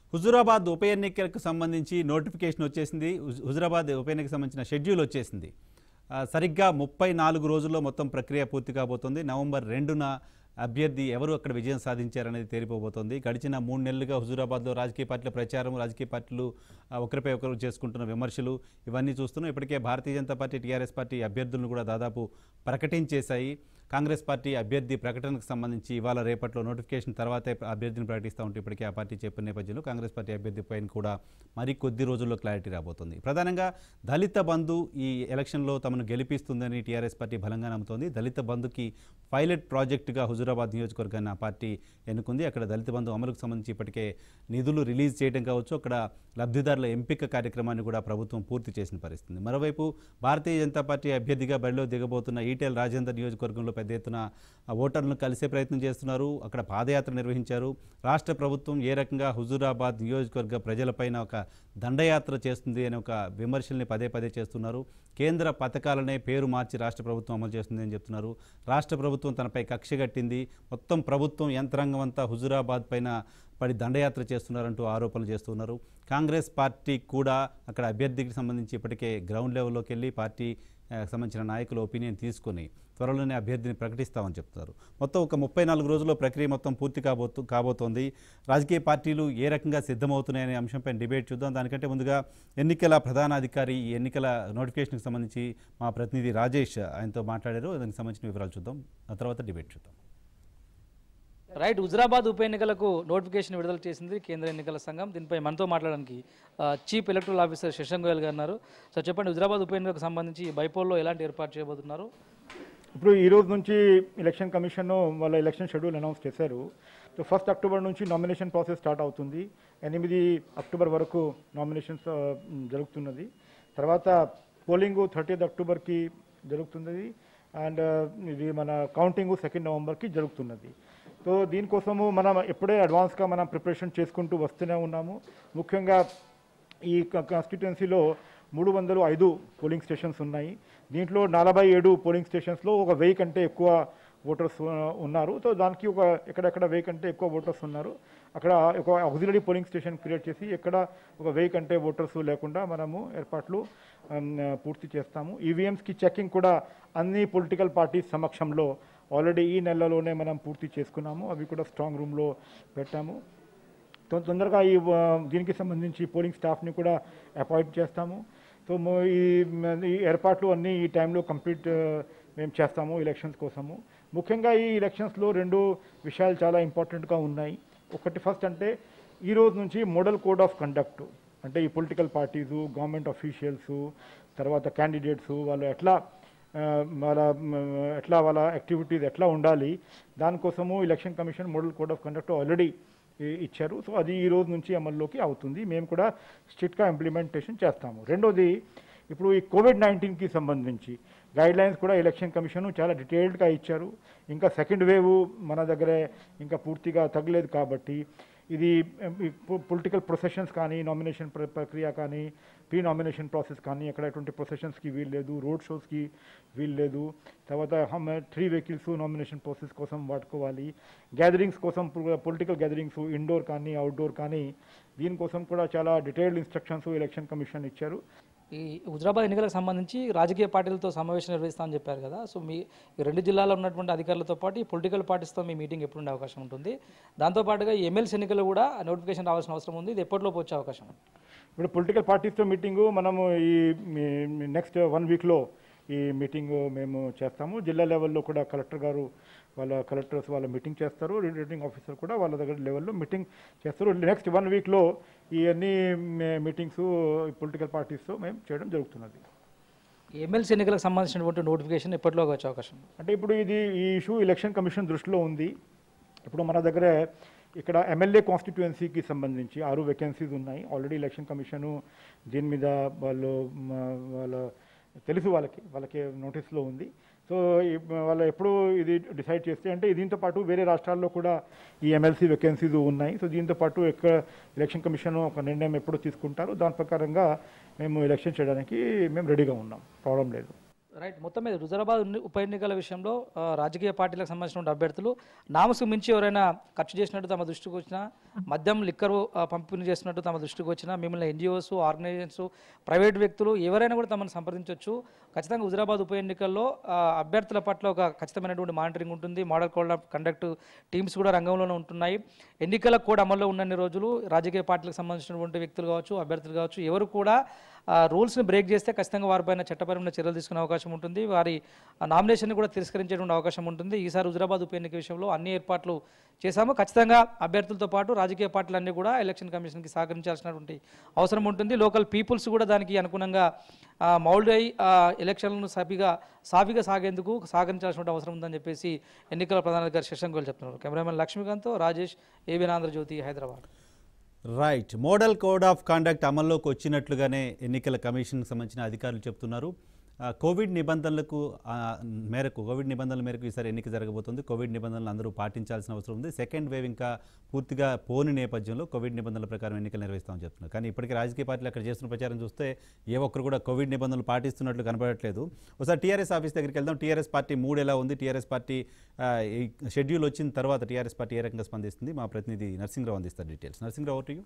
హుజురాబాద్ ఉప ఎన్నికలకు సంబంధించి నోటిఫికేషన్ వచ్చేసింది హుజు- హుజురాబాద్ ఉప ఎన్నికకు సంబంధించిన షెడ్యూల్ వచ్చేసింది ఆ, సరిగ్గా ముప్పై నాలుగు రోజుల్లో మొత్తం ప్రక్రియ పూర్తి కాబోతుంది నవంబర్ రెండున అభ్యర్థి ఎవరు అక్కడ విజయం సాధించారనేది తేలిపోబోతోంది గడిచిన మూడు నెలలుగా హుజూరాబాద్లో రాజకీయ పార్టీల ప్రచారం రాజకీయ పార్టీలు ఆ, ఒకరిపై ఒకరు చేసుకుంటున్న విమర్శలు ఇవన్నీ చూస్తున్నాం ఇప్పటికే Bharatiya Janata party TRS party అభ్యర్థులను కూడా దాదాపు ప్రకటించేశాయి కాంగ్రెస్ పార్టీ అభ్యర్థి ప్రకటనకు సంబంధించి ఇవాళ రేపట్లో నోటిఫికేషన్ తర్వాతే అభ్యర్థిని ప్రకటిస్తూ ఉంటే ఇప్పటికే ఆ పార్టీ చెప్పిన నేపథ్యంలో కాంగ్రెస్ పార్టీ అభ్యర్థి పైన కూడా మరి కొద్ది రోజుల్లో క్లారిటీ రాబోతుంది ప్రధానంగా దళిత బంధు ఈ ఎలక్షన్లో తమను గెలిపిస్తుందని టీఆర్ఎస్ పార్టీ బలంగా నమ్ముతోంది దళిత బంధుకి పైలట్ ప్రాజెక్టుగా హుజూరాబాద్ నియోజకవర్గాన్ని ఆ పార్టీ ఎన్నుకుంది అక్కడ దళిత బంధు అమలుకు సంబంధించి ఇప్పటికే నిధులు రిలీజ్ చేయడం కావచ్చు అక్కడ లబ్ధిదారుల ఎంపిక కార్యక్రమాన్ని కూడా ప్రభుత్వం పూర్తి చేసిన పరిస్థితి మరోవైపు భారతీయ జనతా పార్టీ అభ్యర్థిగా బరిలో దిగబోతున్న ఈటెల్ రాజేందర్ నియోజకవర్గంలో పెద్ద ఎత్తున ఆ ఓటర్లను కలిసే ప్రయత్నం చేస్తున్నారు అక్కడ పాదయాత్ర నిర్వహించారు రాష్ట్ర ప్రభుత్వం ఏ రకంగా హుజూరాబాద్ నియోజకవర్గ ప్రజలపైన ఒక దండయాత్ర చేస్తుంది అనే ఒక విమర్శల్ని పదే పదే చేస్తున్నారు కేంద్ర పథకాలనే పేరు మార్చి రాష్ట్ర ప్రభుత్వం అమలు చేస్తుంది అని చెప్తున్నారు రాష్ట్ర ప్రభుత్వం తనపై కక్ష కట్టింది మొత్తం ప్రభుత్వం యంత్రాంగం అంతా హుజూరాబాద్ పైన పడి దండయాత్ర చేస్తున్నారంటూ ఆరోపణలు చేస్తున్నారు కాంగ్రెస్ పార్టీ కూడా అక్కడ అభ్యర్థికి సంబంధించి ఇప్పటికే గ్రౌండ్ లెవెల్లోకి వెళ్ళి పార్టీ ఆ, సంబంధించిన నాయకుల ఒపీనియన్ తీసుకొని త్వరలోనే అభ్యర్థిని ప్రకటిస్తామని చెప్తున్నారు మొత్తం ఒక ముప్పై నాలుగు రోజుల్లో ప్రక్రియ మొత్తం పూర్తి కాబోతు కాబోతోంది రాజకీయ పార్టీలు ఏ రకంగా సిద్ధమవుతున్నాయనే అంశంపై డిబేట్ చూద్దాం దానికంటే ముందుగా ఎన్నికల ప్రధాన అధికారి ఈ ఎన్నికల నోటిఫికేషన్కి సంబంధించి మా ప్రతినిధి రాజేష్ ఆయనతో మాట్లాడారు దానికి సంబంధించిన వివరాలు చూద్దాం ఆ తర్వాత డిబేట్ చూద్దాం రైట్ హుజరాబాద్ ఉప ఎన్నికలకు నోటిఫికేషన్ విడుదల చేసింది కేంద్ర ఎన్నికల సంఘం దీనిపై మనతో మాట్లాడడానికి ఆ, chief electoral officer Shashank Goyal garu ఉన్నారు సో చెప్పండి హుజరాబాద్ ఉప ఎన్నికలకు సంబంధించి బైపోల్లో ఎలాంటి ఏర్పాటు చేయబోతున్నారు ఇప్పుడు ఈ రోజు నుంచి ఎలక్షన్ కమిషన్ వాళ్ళ ఎలక్షన్ షెడ్యూల్ అనౌన్స్ చేశారు సో ఫస్ట్ అక్టోబర్ నుంచి నామినేషన్ ప్రాసెస్ స్టార్ట్ అవుతుంది ఎనిమిది అక్టోబర్ వరకు నామినేషన్స్ ఆ, జరుగుతున్నది తర్వాత పోలింగ్ థర్టీత్ అక్టోబర్కి జరుగుతున్నది అండ్ ఇది మన కౌంటింగ్ సెకండ్ నవంబర్కి జరుగుతున్నది సో దీనికోసము మనం ఎప్పుడే అడ్వాన్స్గా మనం ప్రిపరేషన్ చేసుకుంటూ వస్తూనే ఉన్నాము ముఖ్యంగా ఈ కాన్స్టిట్యుయెన్సీలో మూడు వందలు ఐదు పోలింగ్ స్టేషన్స్ ఉన్నాయి దీంట్లో నలభై ఏడు పోలింగ్ స్టేషన్స్లో ఒక వెయ్యి కంటే ఎక్కువ ఓటర్స్ ఉన్నారు సో దానికి ఒక ఎక్కడెక్కడ వెయ్యి కంటే ఎక్కువ ఓటర్స్ ఉన్నారు అక్కడ ఒక ఆక్సిలరీ పోలింగ్ స్టేషన్ క్రియేట్ చేసి ఎక్కడ ఒక వెయ్యి కంటే ఓటర్స్ లేకుండా మనము ఏర్పాట్లు ఉమ్, పూర్తి చేస్తాము ఈవీఎంస్కి చెకింగ్ కూడా అన్ని పొలిటికల్ పార్టీస్ సమక్షంలో ఆల్రెడీ ఈ నెలలోనే మనం పూర్తి చేసుకున్నాము అవి కూడా స్ట్రాంగ్ రూమ్లో పెట్టాము తొ- తొందరగా ఈ ఆ, దీనికి సంబంధించి పోలింగ్ స్టాఫ్ని కూడా అపాయింట్ చేస్తాము సో మో- ఈ మ- ఈ ఏర్పాట్లు అన్నీ ఈ టైంలో కంప్లీట్ ఆ, మేము చేస్తాము ఎలక్షన్స్ కోసము ముఖ్యంగా ఈ ఎలక్షన్స్లో రెండు విషయాలు చాలా ఇంపార్టెంట్గా ఉన్నాయి ఒకటి ఫస్ట్ అంటే ఈ రోజు నుంచి మోడల్ కోడ్ ఆఫ్ కండక్ట్ అంటే ఈ పొలిటికల్ పార్టీసు గవర్నమెంట్ అఫీషియల్స్ తర్వాత క్యాండిడేట్స్ వాళ్ళు ఎట్లా ఆ, వాళ్ళ మ, ఎట్లా వాళ్ళ యాక్టివిటీస్ ఎట్లా ఉండాలి దానికోసము election commission model code of conduct already ఇచ్చారు సో అది ఈ రోజు నుంచి అమల్లోకి అవుతుంది మేము కూడా స్ట్రిక్ట్గా ఇంప్లిమెంటేషన్ చేస్తాము రెండోది ఇప్పుడు ఈ కోవిడ్ నైన్టీన్కి సంబంధించి గైడ్ లైన్స్ కూడా ఎలక్షన్ కమిషన్ చాలా డీటెయిల్డ్గా ఇచ్చారు ఇంకా సెకండ్ వేవ్ మన దగ్గరే ఇంకా పూర్తిగా తగ్గలేదు కాబట్టి ఇది పొలిటికల్ ప్రొసెషన్స్ కానీ నామినేషన్ ప్రక్రియ కానీ ప్రీ నామినేషన్ ప్రాసెస్ కానీ అక్కడ ఎటువంటి ప్రొసెషన్స్కి వీలు లేదు రోడ్ షోస్కి వీలు లేదు తర్వాత త్రీ వెహికల్స్ నామినేషన్ ప్రాసెస్ కోసం వాడుకోవాలి గ్యాదరింగ్స్ కోసం పొలిటికల్ గ్యాదరింగ్స్ ఇండోర్ కానీ అవుట్డోర్ కానీ దీనికోసం కూడా చాలా డీటెయిల్డ్ ఇన్స్ట్రక్షన్స్ ఎలక్షన్ కమిషన్ ఇచ్చారు ఈ హుజరాబాద్ ఎన్నికలకు సంబంధించి రాజకీయ పార్టీలతో సమావేశం నిర్వహిస్తామని చెప్పారు కదా సో మీ ఈ రెండు జిల్లాలో ఉన్నటువంటి అధికారులతో పాటు ఈ పొలిటికల్ పార్టీస్తో మీ మీటింగ్ ఎప్పుడు ఉండే అవకాశం ఉంటుంది దాంతోపాటుగా ఈ ఎమ్మెల్సీ ఎన్నికలు కూడా నోటిఫికేషన్ రావాల్సిన అవసరం ఉంది ఇది ఎప్పటిలోపు వచ్చే అవకాశం ఉంది ఇప్పుడు పొలిటికల్ పార్టీస్తో మీటింగు మనము ఈ నెక్స్ట్ వన్ వీక్లో ఈ మీటింగ్ మేము చేస్తాము జిల్లా లెవెల్లో కూడా కలెక్టర్ గారు వాళ్ళ కలెక్టర్స్ వాళ్ళ మీటింగ్ చేస్తారు రిటర్నింగ్ ఆఫీసర్ కూడా వాళ్ళ దగ్గర లెవెల్లో మీటింగ్ చేస్తారు నెక్స్ట్ వన్ వీక్లో ఈ అన్ని మీటింగ్స్ పొలిటికల్ పార్టీస్తో మేము చేయడం జరుగుతున్నది ఈ ఎమ్మెల్సీ ఎన్నికలకు సంబంధించినటువంటి నోటిఫికేషన్ ఎప్పటిలోకి వచ్చే అవకాశం ఉంది అంటే ఇప్పుడు ఇది ఈ ఇష్యూ ఎలక్షన్ కమిషన్ దృష్టిలో ఉంది ఇప్పుడు మన దగ్గర ఇక్కడ ఎమ్మెల్యే కాన్స్టిట్యుయెన్సీకి సంబంధించి ఆరు వేకెన్సీస్ ఉన్నాయి ఆల్రెడీ ఎలక్షన్ కమిషను దీని మీద వాళ్ళు మ, వాళ్ళ తెలుసు వాళ్ళకి వాళ్ళకి నోటీస్లో ఉంది సో ఈ- వాళ్ళు ఎప్పుడు ఇది డిసైడ్ చేస్తే అంటే దీంతో పాటు వేరే రాష్ట్రాల్లో కూడా ఈ ఎమ్మెల్సీ వేకెన్సీస్ ఉన్నాయి సో దీంతో పాటు ఎక్కడ ఎలక్షన్ కమిషన్ ఒక నిర్ణయం ఎప్పుడు తీసుకుంటారో దాని ప్రకారంగా మేము ఎలక్షన్ చేయడానికి మేము రెడీగా ఉన్నాం ప్రాబ్లం లేదు రైట్ మొత్తం మీద హుజరాబాద్ ఉన్ని- ఉప ఎన్నికల విషయంలో ఆ, రాజకీయ పార్టీలకు సంబంధించిన అభ్యర్థులు నామసు మించి ఎవరైనా ఖర్చు చేసినట్టు తమ దృష్టికి వచ్చినా మద్యం లిక్కర్ పంపిణీ చేసినట్టు తమ దృష్టికి వచ్చినా మిమ్మల్ని ఎన్జిఓస్ ఆర్గనైజేషన్స్ ప్రైవేట్ వ్యక్తులు ఎవరైనా కూడా తమను సంప్రదించవచ్చు ఖచ్చితంగా హుజరాబాద్ ఉప ఎన్నికల్లో ఆ, అభ్యర్థుల పట్ల ఒక ఖచ్చితమైనటువంటి మానిటరింగ్ ఉంటుంది model code of conduct teams కూడా రంగంలోనే ఉంటున్నాయి ఎన్నికల కోడ్ అమల్లో ఉన్నన్ని రోజులు రాజకీయ పార్టీలకు సంబంధించినటువంటి వ్యక్తులు కావచ్చు అభ్యర్థులు కావచ్చు ఎవరు కూడా రూల్స్ని బ్రేక్ చేస్తే ఖచ్చితంగా వారిపైన చట్టపరమైన చర్యలు తీసుకునే అవకాశం ఉంటుంది వారి నామినేషన్ కూడా తిరస్కరించేటువంటి అవకాశం ఉంటుంది ఈసారి హుజరాబాద్ ఉప ఎన్నిక విషయంలో అన్ని ఏర్పాట్లు చేశాము ఖచ్చితంగా అభ్యర్థులతో పాటు రాజకీయ పార్టీలన్నీ కూడా ఎలక్షన్ కమిషన్కి సహకరించాల్సినటువంటి అవసరం ఉంటుంది లోకల్ పీపుల్స్ కూడా దానికి అనుగుణంగా మౌల్డ్ అయి ఆ, ఎలక్షన్లను సాఫీగా సాఫీగా సాగేందుకు సహకరించాల్సిన అవసరం ఉందని చెప్పేసి ఎన్నికల ప్రధానాధికారి శశాంక్ గోల్ చెప్తున్నారు cameraman Lakshmikant Rajesh ABN Andhra Jyothy Hyderabad right model code of conduct అమల్లోకి వచ్చినట్లుగానే ఎన్నికల కమిషన్కి సంబంధించిన అధికారులు చెప్తున్నారు ఆ, కోవిడ్ నిబంధనలకు ఆ, మేరకు కోవిడ్ నిబంధనల మేరకు ఈసారి ఎన్నిక జరగబోతుంది కోవిడ్ నిబంధనలు అందరూ పాటించాల్సిన అవసరం ఉంది సెకండ్ వేవ్ ఇంకా పూర్తిగా పోని నేపథ్యంలో కోవిడ్ నిబంధనల ప్రకారం ఎన్నికలు నిర్వహిస్తామని చెప్తున్నారు కానీ ఇప్పటికీ రాజకీయ పార్టీలు అక్కడ చేస్తున్న ప్రచారం చూస్తే ఏ ఒక్కరు కూడా కోవిడ్ నిబంధనలు పాటిస్తున్నట్లు కనబడట్లేదు ఒకసారి టీఆర్ఎస్ ఆఫీస్ దగ్గరికి వెళ్దాం టీఆర్ఎస్ పార్టీ మూడు ఎలా ఉంది టీఆర్ఎస్ పార్టీ ఆ, ఈ షెడ్యూల్ వచ్చిన తర్వాత టీఆర్ఎస్ పార్టీ ఏ రకంగా స్పందిస్తుంది మా ప్రతినిధి నరసింహరావు అందిస్తారు డీటెయిల్స్ నరసింహరావు టు యూ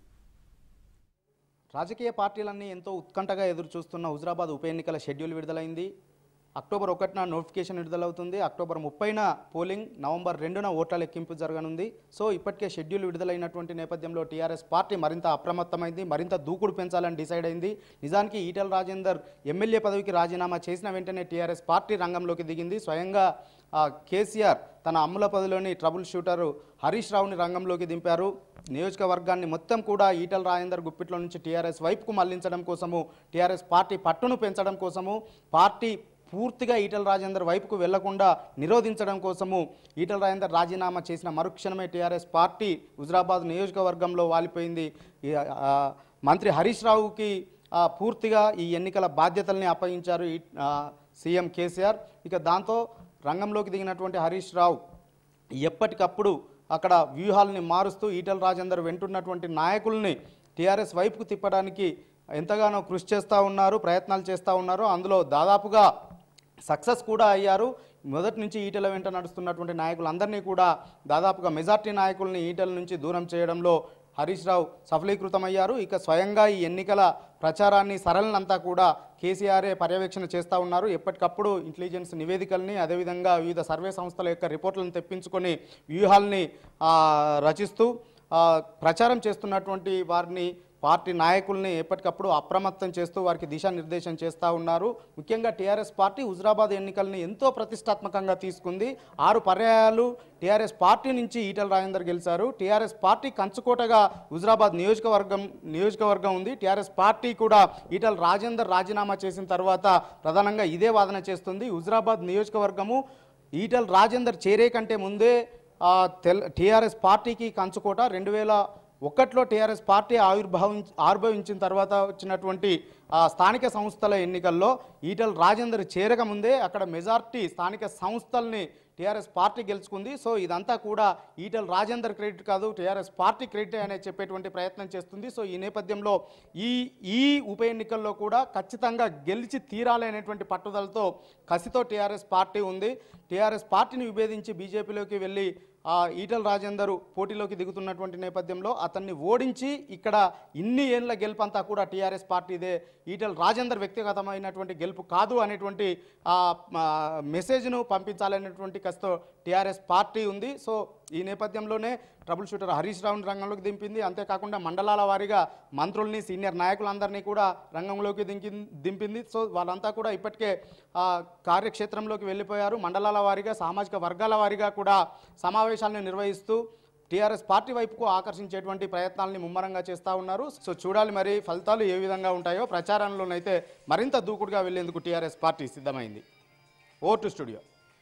రాజకీయ పార్టీలన్నీ ఎంతో ఉత్కంఠగా ఎదురు చూస్తున్న హుజరాబాద్ ఉప ఎన్నికల షెడ్యూల్ విడుదలైంది అక్టోబర్ ఒకటిన నోటిఫికేషన్ విడుదలవుతుంది అక్టోబర్ ముప్పైన పోలింగ్ నవంబర్ రెండున ఓట్ల లెక్కింపు జరగనుంది సో ఇప్పటికే షెడ్యూల్ విడుదలైనటువంటి నేపథ్యంలో టీఆర్ఎస్ పార్టీ మరింత అప్రమత్తమైంది మరింత దూకుడు పెంచాలని డిసైడ్ అయింది నిజానికి ఈటల రాజేందర్ ఎమ్మెల్యే పదవికి రాజీనామా చేసిన వెంటనే టీఆర్ఎస్ పార్టీ రంగంలోకి దిగింది స్వయంగా ఆ, కేసీఆర్ తన అమ్ముల పదిలోని ట్రబుల్ షూటర్ హరీష్ రావుని రంగంలోకి దింపారు నియోజకవర్గాన్ని మొత్తం కూడా ఈటల రాజేందర్ గుప్పిట్లో నుంచి టీఆర్ఎస్ వైపుకు మళ్లించడం కోసము టీఆర్ఎస్ పార్టీ పట్టును పెంచడం కోసము పార్టీ పూర్తిగా ఈటల రాజేందర్ వైపుకు వెళ్లకుండా నిరోధించడం కోసము ఈటల రాజేందర్ రాజీనామా చేసిన మరుక్షణమే టీఆర్ఎస్ పార్టీ హుజరాబాద్ నియోజకవర్గంలో వాలిపోయింది ఈ, ఆ, మంత్రి హరీష్ రావుకి ఆ, పూర్తిగా ఈ ఎన్నికల బాధ్యతల్ని అప్పగించారు ఈ ఆ, సీఎం కేసీఆర్ ఇక దాంతో రంగంలోకి దిగినటువంటి హరీష్ రావు ఎప్పటికప్పుడు అక్కడ వ్యూహాలని మారుస్తూ ఈటల రాజేందర్ వెంటున్నటువంటి నాయకుల్ని టీఆర్ఎస్ వైపుకు తిప్పడానికి ఎంతగానో కృషి చేస్తూ ఉన్నారు ప్రయత్నాలు చేస్తూ ఉన్నారు అందులో దాదాపుగా సక్సెస్ కూడా అయ్యారు మొదటి నుంచి ఈటల వెంట నడుస్తున్నటువంటి నాయకులందరినీ కూడా దాదాపుగా మెజార్టీ నాయకుల్ని ఈటల నుంచి దూరం చేయడంలో హరీష్ రావు సఫలీకృతమయ్యారు ఇక స్వయంగా ఈ ఎన్నికల ప్రచారాన్ని సరళనంతా కూడా కేసీఆర్ఏ పర్యవేక్షణ చేస్తూ ఉన్నారు ఎప్పటికప్పుడు ఇంటెలిజెన్స్ నివేదికల్ని అదేవిధంగా వివిధ సర్వే సంస్థల యొక్క రిపోర్టులను తెప్పించుకొని వ్యూహాల్ని ఆ, రచిస్తూ ఆ, ప్రచారం చేస్తున్నటువంటి వారిని పార్టీ నాయకుల్ని ఎప్పటికప్పుడు అప్రమత్తం చేస్తూ వారికి దిశానిర్దేశం చేస్తూ ఉన్నారు ముఖ్యంగా టీఆర్ఎస్ పార్టీ హుజరాబాద్ ఎన్నికల్ని ఎంతో ప్రతిష్టాత్మకంగా తీసుకుంది ఆరు పర్యాయాలు టీఆర్ఎస్ పార్టీ నుంచి ఈటల రాజేందర్ గెలిచారు టీఆర్ఎస్ పార్టీ కంచుకోటగా హుజరాబాద్ నియోజకవర్గం నియోజకవర్గం ఉంది టీఆర్ఎస్ పార్టీ కూడా ఈటల రాజేందర్ రాజీనామా చేసిన తర్వాత ప్రధానంగా ఇదే వాదన చేస్తుంది హుజరాబాద్ నియోజకవర్గము ఈటల రాజేందర్ చేరే కంటే ముందే ఆ, తెల్ టీఆర్ఎస్ పార్టీకి కంచుకోట రెండు వేల ఒకటిలో టీఆర్ఎస్ పార్టీ ఆవిర్భావం ఆవిర్భవించిన తర్వాత వచ్చినటువంటి ఆ, స్థానిక సంస్థల ఎన్నికల్లో ఈటల రాజేందర్ చేరక ముందే అక్కడ మెజార్టీ స్థానిక సంస్థల్ని టీఆర్ఎస్ పార్టీ గెలుచుకుంది సో ఇదంతా కూడా ఈటల రాజేందర్ క్రెడిట్ కాదు టీఆర్ఎస్ పార్టీ క్రెడిట్ అనే చెప్పేటువంటి ప్రయత్నం చేస్తుంది సో ఈ నేపథ్యంలో ఈ ఈ ఉప ఎన్నికల్లో కూడా ఖచ్చితంగా గెలిచి తీరాలి అనేటువంటి పట్టుదలతో కసితో టీఆర్ఎస్ పార్టీ ఉంది టీఆర్ఎస్ పార్టీని విభేదించి బీజేపీలోకి వెళ్ళి ఆ, ఈటల రాజేందర్ పోటీలోకి దిగుతున్నటువంటి నేపథ్యంలో అతన్ని ఓడించి ఇక్కడ ఇన్ని ఏళ్ళ గెలుపు అంతా కూడా టీఆర్ఎస్ పార్టీదే ఈటల రాజేందర్ వ్యక్తిగతమైనటువంటి గెలుపు కాదు అనేటువంటి ఆ, ఆ, మెసేజ్ను పంపించాలనేటువంటి కసితో టీఆర్ఎస్ పార్టీ ఉంది సో ఈ నేపథ్యంలోనే ట్రబుల్ షూటర్ హరీష్ రావుని రంగంలోకి దింపింది అంతేకాకుండా మండలాల వారీగా మంత్రుల్ని సీనియర్ నాయకులందరినీ కూడా రంగంలోకి దింకి దింపింది సో వాళ్ళంతా కూడా ఇప్పటికే ఆ, కార్యక్షేత్రంలోకి వెళ్ళిపోయారు మండలాల వారీగా సామాజిక వర్గాల వారీగా కూడా సమావేశాలను నిర్వహిస్తూ టీఆర్ఎస్ పార్టీ వైపుకు ఆకర్షించేటువంటి ప్రయత్నాలని ముమ్మరంగా చేస్తూ ఉన్నారు సో చూడాలి మరి ఫలితాలు ఏ విధంగా ఉంటాయో ప్రచారంలోనైతే మరింత దూకుడుగా వెళ్లేందుకు టీఆర్ఎస్ పార్టీ సిద్ధమైంది ఓ టు స్టూడియో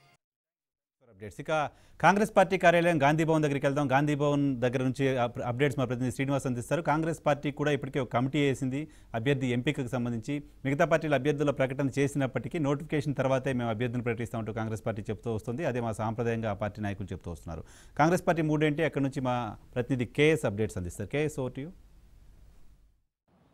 అప్డేట్స్ ఇక కాంగ్రెస్ పార్టీ కార్యాలయం గాంధీ భవన్ దగ్గరికి వెళ్దాం గాంధీ భవన్ దగ్గర నుంచి అప్- అప్డేట్స్ మా ప్రతినిధి శ్రీనివాస్ అందిస్తారు కాంగ్రెస్ పార్టీ కూడా ఇప్పటికే ఒక కమిటీ వేసింది అభ్యర్థి ఎంపికకు సంబంధించి మిగతా పార్టీల అభ్యర్థుల ప్రకటన చేసినప్పటికీ నోటిఫికేషన్ తర్వాతే మేము అభ్యర్థిని ప్రకటిస్తామంటూ కాంగ్రెస్ పార్టీ చెప్తూ వస్తుంది అదే మా సాంప్రదాయంగా ఆ పార్టీ నాయకులు చెప్తూ వస్తున్నారు కాంగ్రెస్ పార్టీ మూడేంటి అక్కడ నుంచి మా ప్రతినిధి కేఎస్ అప్డేట్స్ అందిస్తారు కేఎస్ ఓటు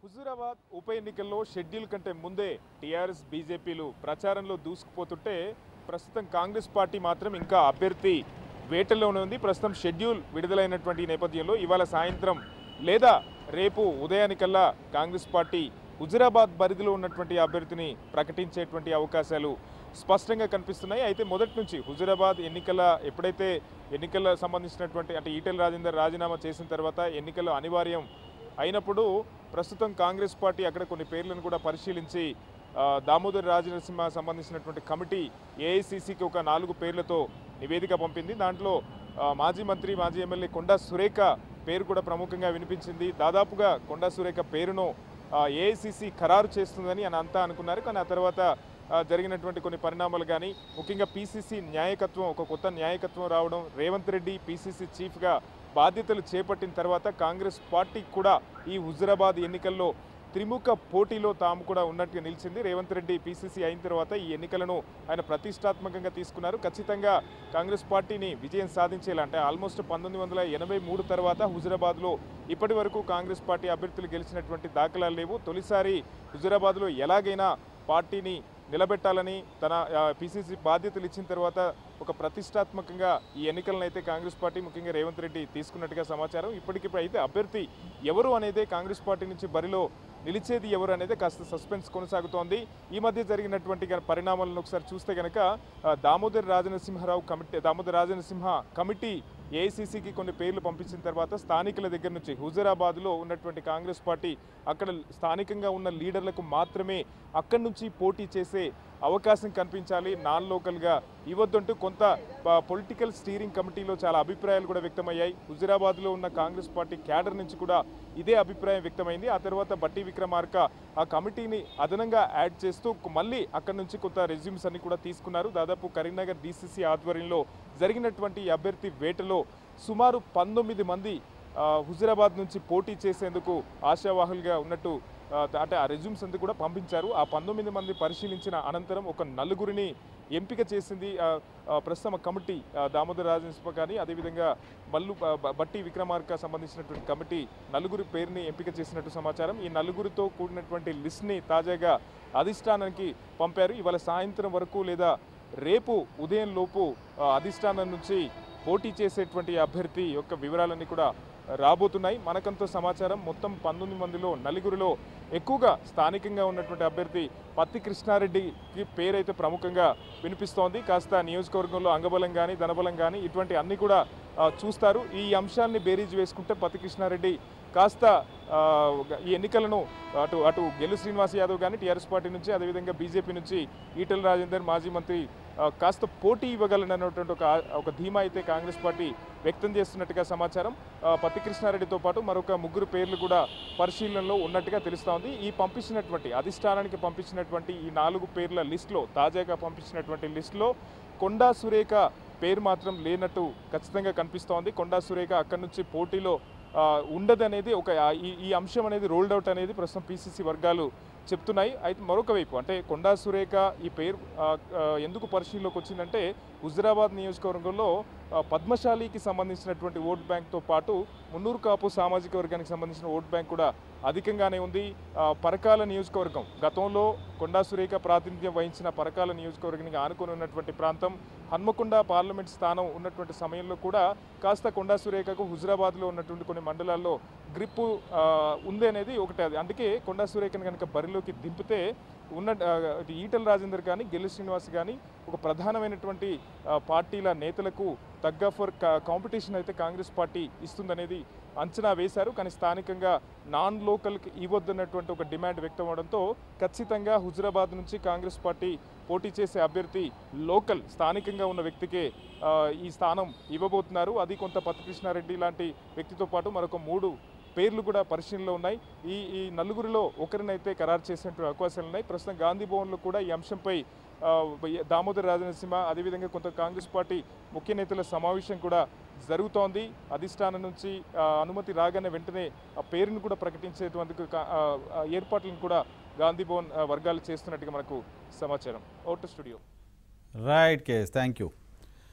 హుజూరాబాద్ ఉప ఎన్నికల్లో షెడ్యూల్ కంటే ముందే టీఆర్ఎస్ బీజేపీలు ప్రచారంలో దూసుకుపోతుంటే ప్రస్తుతం కాంగ్రెస్ పార్టీ మాత్రం ఇంకా అభ్యర్థి వేటల్లోనే ఉంది ప్రస్తుతం షెడ్యూల్ విడుదలైనటువంటి ఈ నేపథ్యంలో ఇవాళ సాయంత్రం లేదా రేపు ఉదయానికల్లా కాంగ్రెస్ పార్టీ హుజురాబాద్ పరిధిలో ఉన్నటువంటి అభ్యర్థిని ప్రకటించేటువంటి అవకాశాలు స్పష్టంగా కనిపిస్తున్నాయి అయితే మొదటి నుంచి హుజురాబాద్ ఎన్నికల ఎప్పుడైతే ఎన్నికల సంబంధించినటువంటి అంటే ఈటెల రాజేందర్ రాజీనామా చేసిన తర్వాత ఎన్నికలు అనివార్యం అయినప్పుడు ప్రస్తుతం కాంగ్రెస్ పార్టీ అక్కడ కొన్ని పేర్లను కూడా పరిశీలించి ఆ, దామోదర్ రాజనరసింహ సంబంధించినటువంటి కమిటీ ఏఐసిసికి ఒక నాలుగు పేర్లతో నివేదిక పంపింది దాంట్లో ఆ, మాజీ మంత్రి మాజీ ఎమ్మెల్యే కొండా సురేఖ పేరు కూడా ప్రముఖంగా వినిపించింది దాదాపుగా కొండా సురేఖ పేరును ఏఐసిసి ఖరారు చేస్తుందని అని అంతా అనుకున్నారు కానీ ఆ తర్వాత ఆ, జరిగినటువంటి కొన్ని పరిణామాలు కానీ ముఖ్యంగా పీసీసీ న్యాయకత్వం ఒక కొత్త న్యాయకత్వం రావడం రేవంత్ రెడ్డి పీసీసీ చీఫ్గా బాధ్యతలు చేపట్టిన తర్వాత కాంగ్రెస్ పార్టీ కూడా ఈ హుజురాబాద్ ఎన్నికల్లో త్రిముఖ పోటీలో తాము కూడా ఉన్నట్టుగా నిలిచింది రేవంత్ రెడ్డి పీసీసీ అయిన తర్వాత ఈ ఎన్నికలను ఆయన ప్రతిష్టాత్మకంగా తీసుకున్నారు ఖచ్చితంగా కాంగ్రెస్ పార్టీని విజయం సాధించేలా అంటే ఆల్మోస్ట్ పంతొమ్మిది వందల ఎనభై మూడు తర్వాత హుజురాబాద్లో ఇప్పటి వరకు కాంగ్రెస్ పార్టీ అభ్యర్థులు గెలిచినటువంటి దాఖలాలు లేవు తొలిసారి హుజురాబాద్లో ఎలాగైనా పార్టీని నిలబెట్టాలని తన పిసిసి బాధ్యతలు ఇచ్చిన తర్వాత ఒక ప్రతిష్టాత్మకంగా ఈ ఎన్నికలను అయితే కాంగ్రెస్ పార్టీ ముఖ్యంగా రేవంత్ రెడ్డి తీసుకున్నట్టుగా సమాచారం ఇప్పటికిప్పుడు అయితే అభ్యర్థి ఎవరు అనేది కాంగ్రెస్ పార్టీ నుంచి బరిలో నిలిచేది ఎవరు అనేది కాస్త సస్పెన్స్ కొనసాగుతోంది ఈ మధ్య జరిగినటువంటి గన- పరిణామాలను ఒకసారి చూస్తే కనుక ఆ, దామోదర్ రాజనరసింహారావు కమిటీ దామోదర్ రాజనరసింహ కమిటీ ఏఐసీసీకి కొన్ని పేర్లు పంపించిన తర్వాత స్థానికుల దగ్గర నుంచి హుజరాబాద్లో ఉన్నటువంటి కాంగ్రెస్ పార్టీ అక్కడ స్థానికంగా ఉన్న లీడర్లకు మాత్రమే అక్కడి నుంచి పోటీ చేసే అవకాశం కనిపించాలి నాన్ లోకల్గా ఇవ్వద్దంటూ కొంత పొలిటికల్ స్టీరింగ్ కమిటీలో చాలా అభిప్రాయాలు కూడా వ్యక్తమయ్యాయి హుజరాబాద్లో ఉన్న కాంగ్రెస్ పార్టీ క్యాడర్ నుంచి కూడా ఇదే అభిప్రాయం వ్యక్తమైంది ఆ తర్వాత బట్టి విక్రమార్క ఆ కమిటీని అదనంగా యాడ్ చేస్తూ మళ్ళీ అక్కడి నుంచి కొంత రెజ్యూమ్స్ అన్ని కూడా తీసుకున్నారు దాదాపు కరీంనగర్ డీసీసీ ఆధ్వర్యంలో జరిగినటువంటి ఈ అభ్యర్థి వేటలో సుమారు పంతొమ్మిది మంది ఆ, హుజురాబాద్ నుంచి పోటీ చేసేందుకు ఆశావాహులుగా ఉన్నట్టు ఆ, అంటే ఆ రెజ్యూమ్స్ అంతా కూడా పంపించారు ఆ పంతొమ్మిది మంది పరిశీలించిన అనంతరం ఒక నలుగురిని ఎంపిక చేసింది ఆ, ఆ, ప్రస్తుతం ఆ కమిటీ ఆ, దామోదర్ రాజన్స్ప కానీ అదేవిధంగా మల్లు బ- బ- బట్టి విక్రమార్క సంబంధించినటువంటి కమిటీ నలుగురి పేరుని ఎంపిక చేసినట్టు సమాచారం ఈ నలుగురితో కూడినటువంటి లిస్ట్ని తాజాగా అధిష్టానానికి పంపారు ఇవాళ సాయంత్రం వరకు లేదా రేపు ఉదయం లోపు ఆ, అధిష్టానం నుంచి పోటీ చేసేటువంటి అభ్యర్థి యొక్క వివరాలన్నీ కూడా రాబోతున్నాయి మనకంత సమాచారం మొత్తం పంతొమ్మిది మందిలో నలుగురిలో ఎక్కువగా స్థానికంగా ఉన్నటువంటి అభ్యర్థి పత్తి కృష్ణారెడ్డికి పేరైతే ప్రముఖంగా వినిపిస్తోంది కాస్త నియోజకవర్గంలో అంగబలం కానీ ధనబలం కానీ ఇటువంటి అన్ని కూడా ఆ, చూస్తారు ఈ అంశాన్ని బేరీజ్ వేసుకుంటే పత్తి కృష్ణారెడ్డి కాస్త ఆ, ఈ ఎన్నికలను అటు అటు గెలు శ్రీనివాస్ యాదవ్ కానీ టీఆర్ఎస్ పార్టీ నుంచి అదేవిధంగా బీజేపీ నుంచి ఈటల రాజేందర్ మాజీ మంత్రి ఆ, కాస్త పోటీ ఇవ్వగలనన్నటువంటి ఒక ఒక ధీమా అయితే కాంగ్రెస్ పార్టీ వ్యక్తం చేస్తున్నట్టుగా సమాచారం ఆ, పత్తి కృష్ణారెడ్డితో పాటు మరొక ముగ్గురు పేర్లు కూడా పరిశీలనలో ఉన్నట్టుగా తెలుస్తోంది ఈ పంపించినటువంటి అధిష్టానానికి పంపించినటువంటి ఈ నాలుగు పేర్ల లిస్టులో తాజాగా పంపించినటువంటి లిస్టులో కొండా సురేఖ పేరు మాత్రం లేనట్టు ఖచ్చితంగా కనిపిస్తోంది కొండా సురేఖ అక్కడి నుంచి పోటీలో ఆ, ఉండదనేది ఒక ఆ, ఈ ఈ అంశం అనేది రోల్డ్ అవుట్ అనేది ప్రస్తుతం పీసీసీ వర్గాలు చెప్తున్నాయి అయితే మరొక వైపు అంటే కొండా సురేఖ ఈ పేరు ఆ, ఆ, ఎందుకు పరిశీలనలోకి వచ్చిందంటే హుజరాబాద్ నియోజకవర్గంలో ఆ, పద్మశాలికి సంబంధించినటువంటి ఓట్ బ్యాంక్తో పాటు మున్నూరు కాపు సామాజిక వర్గానికి సంబంధించిన ఓట్ బ్యాంక్ కూడా అధికంగానే ఉంది ఆ, పరకాల నియోజకవర్గం గతంలో కొండా సురేఖ ప్రాతినిధ్యం వహించిన పరకాల నియోజకవర్గానికి ఆనుకొని ఉన్నటువంటి ప్రాంతం హన్మకొండ పార్లమెంట్ స్థానం ఉన్నటువంటి సమయంలో కూడా కాస్త కొండా సురేఖకు హుజరాబాద్లో ఉన్నటువంటి కొన్ని మండలాల్లో గ్రిప్పు ఆ, ఉంది అనేది ఒకటి అది అందుకే కొండా సురేఖను కనుక బరిలోకి దింపితే ఉన్న ఆ, ఇటు ఈటల రాజేందర్ కానీ గెల్లు శ్రీనివాస్ కానీ ఒక ప్రధానమైనటువంటి ఆ, పార్టీల నేతలకు తగ్గ ఫర్ కాంపిటీషన్ అయితే కాంగ్రెస్ పార్టీ ఇస్తుందనేది అంచనా వేశారు కానీ స్థానికంగా నాన్ లోకల్కి ఇవ్వద్దన్నటువంటి ఒక డిమాండ్ వ్యక్తం అవడంతో ఖచ్చితంగా హుజరాబాద్ నుంచి కాంగ్రెస్ పార్టీ పోటీ చేసే అభ్యర్థి లోకల్ స్థానికంగా ఉన్న వ్యక్తికే ఆ, ఈ స్థానం ఇవ్వబోతున్నారు అది కొంత పత్తికృష్ణారెడ్డి లాంటి వ్యక్తితో పాటు మరొక మూడు పేర్లు కూడా పరిశీలనలో ఉన్నాయి ఈ ఈ నలుగురిలో ఒకరినైతే ఖరారు చేసినటువంటి అవకాశాలు ఉన్నాయి ప్రస్తుతం గాంధీ భవన్లో కూడా ఈ అంశంపై ఆ, దామోదర్ రాజనరసింహ అదేవిధంగా కొంత కాంగ్రెస్ పార్టీ ముఖ్య నేతల సమావేశం కూడా జరుగుతోంది అధిష్టానం నుంచి ఆ, అనుమతి రాగానే వెంటనే ఆ పేరును కూడా ప్రకటించేటువంటి కా- ఆ, ఆ ఏర్పాట్లను కూడా గాంధీ భవన్ ఆ, వర్గాలు చేస్తున్నట్టుగా మనకు సమాచారం out studio right KS thank you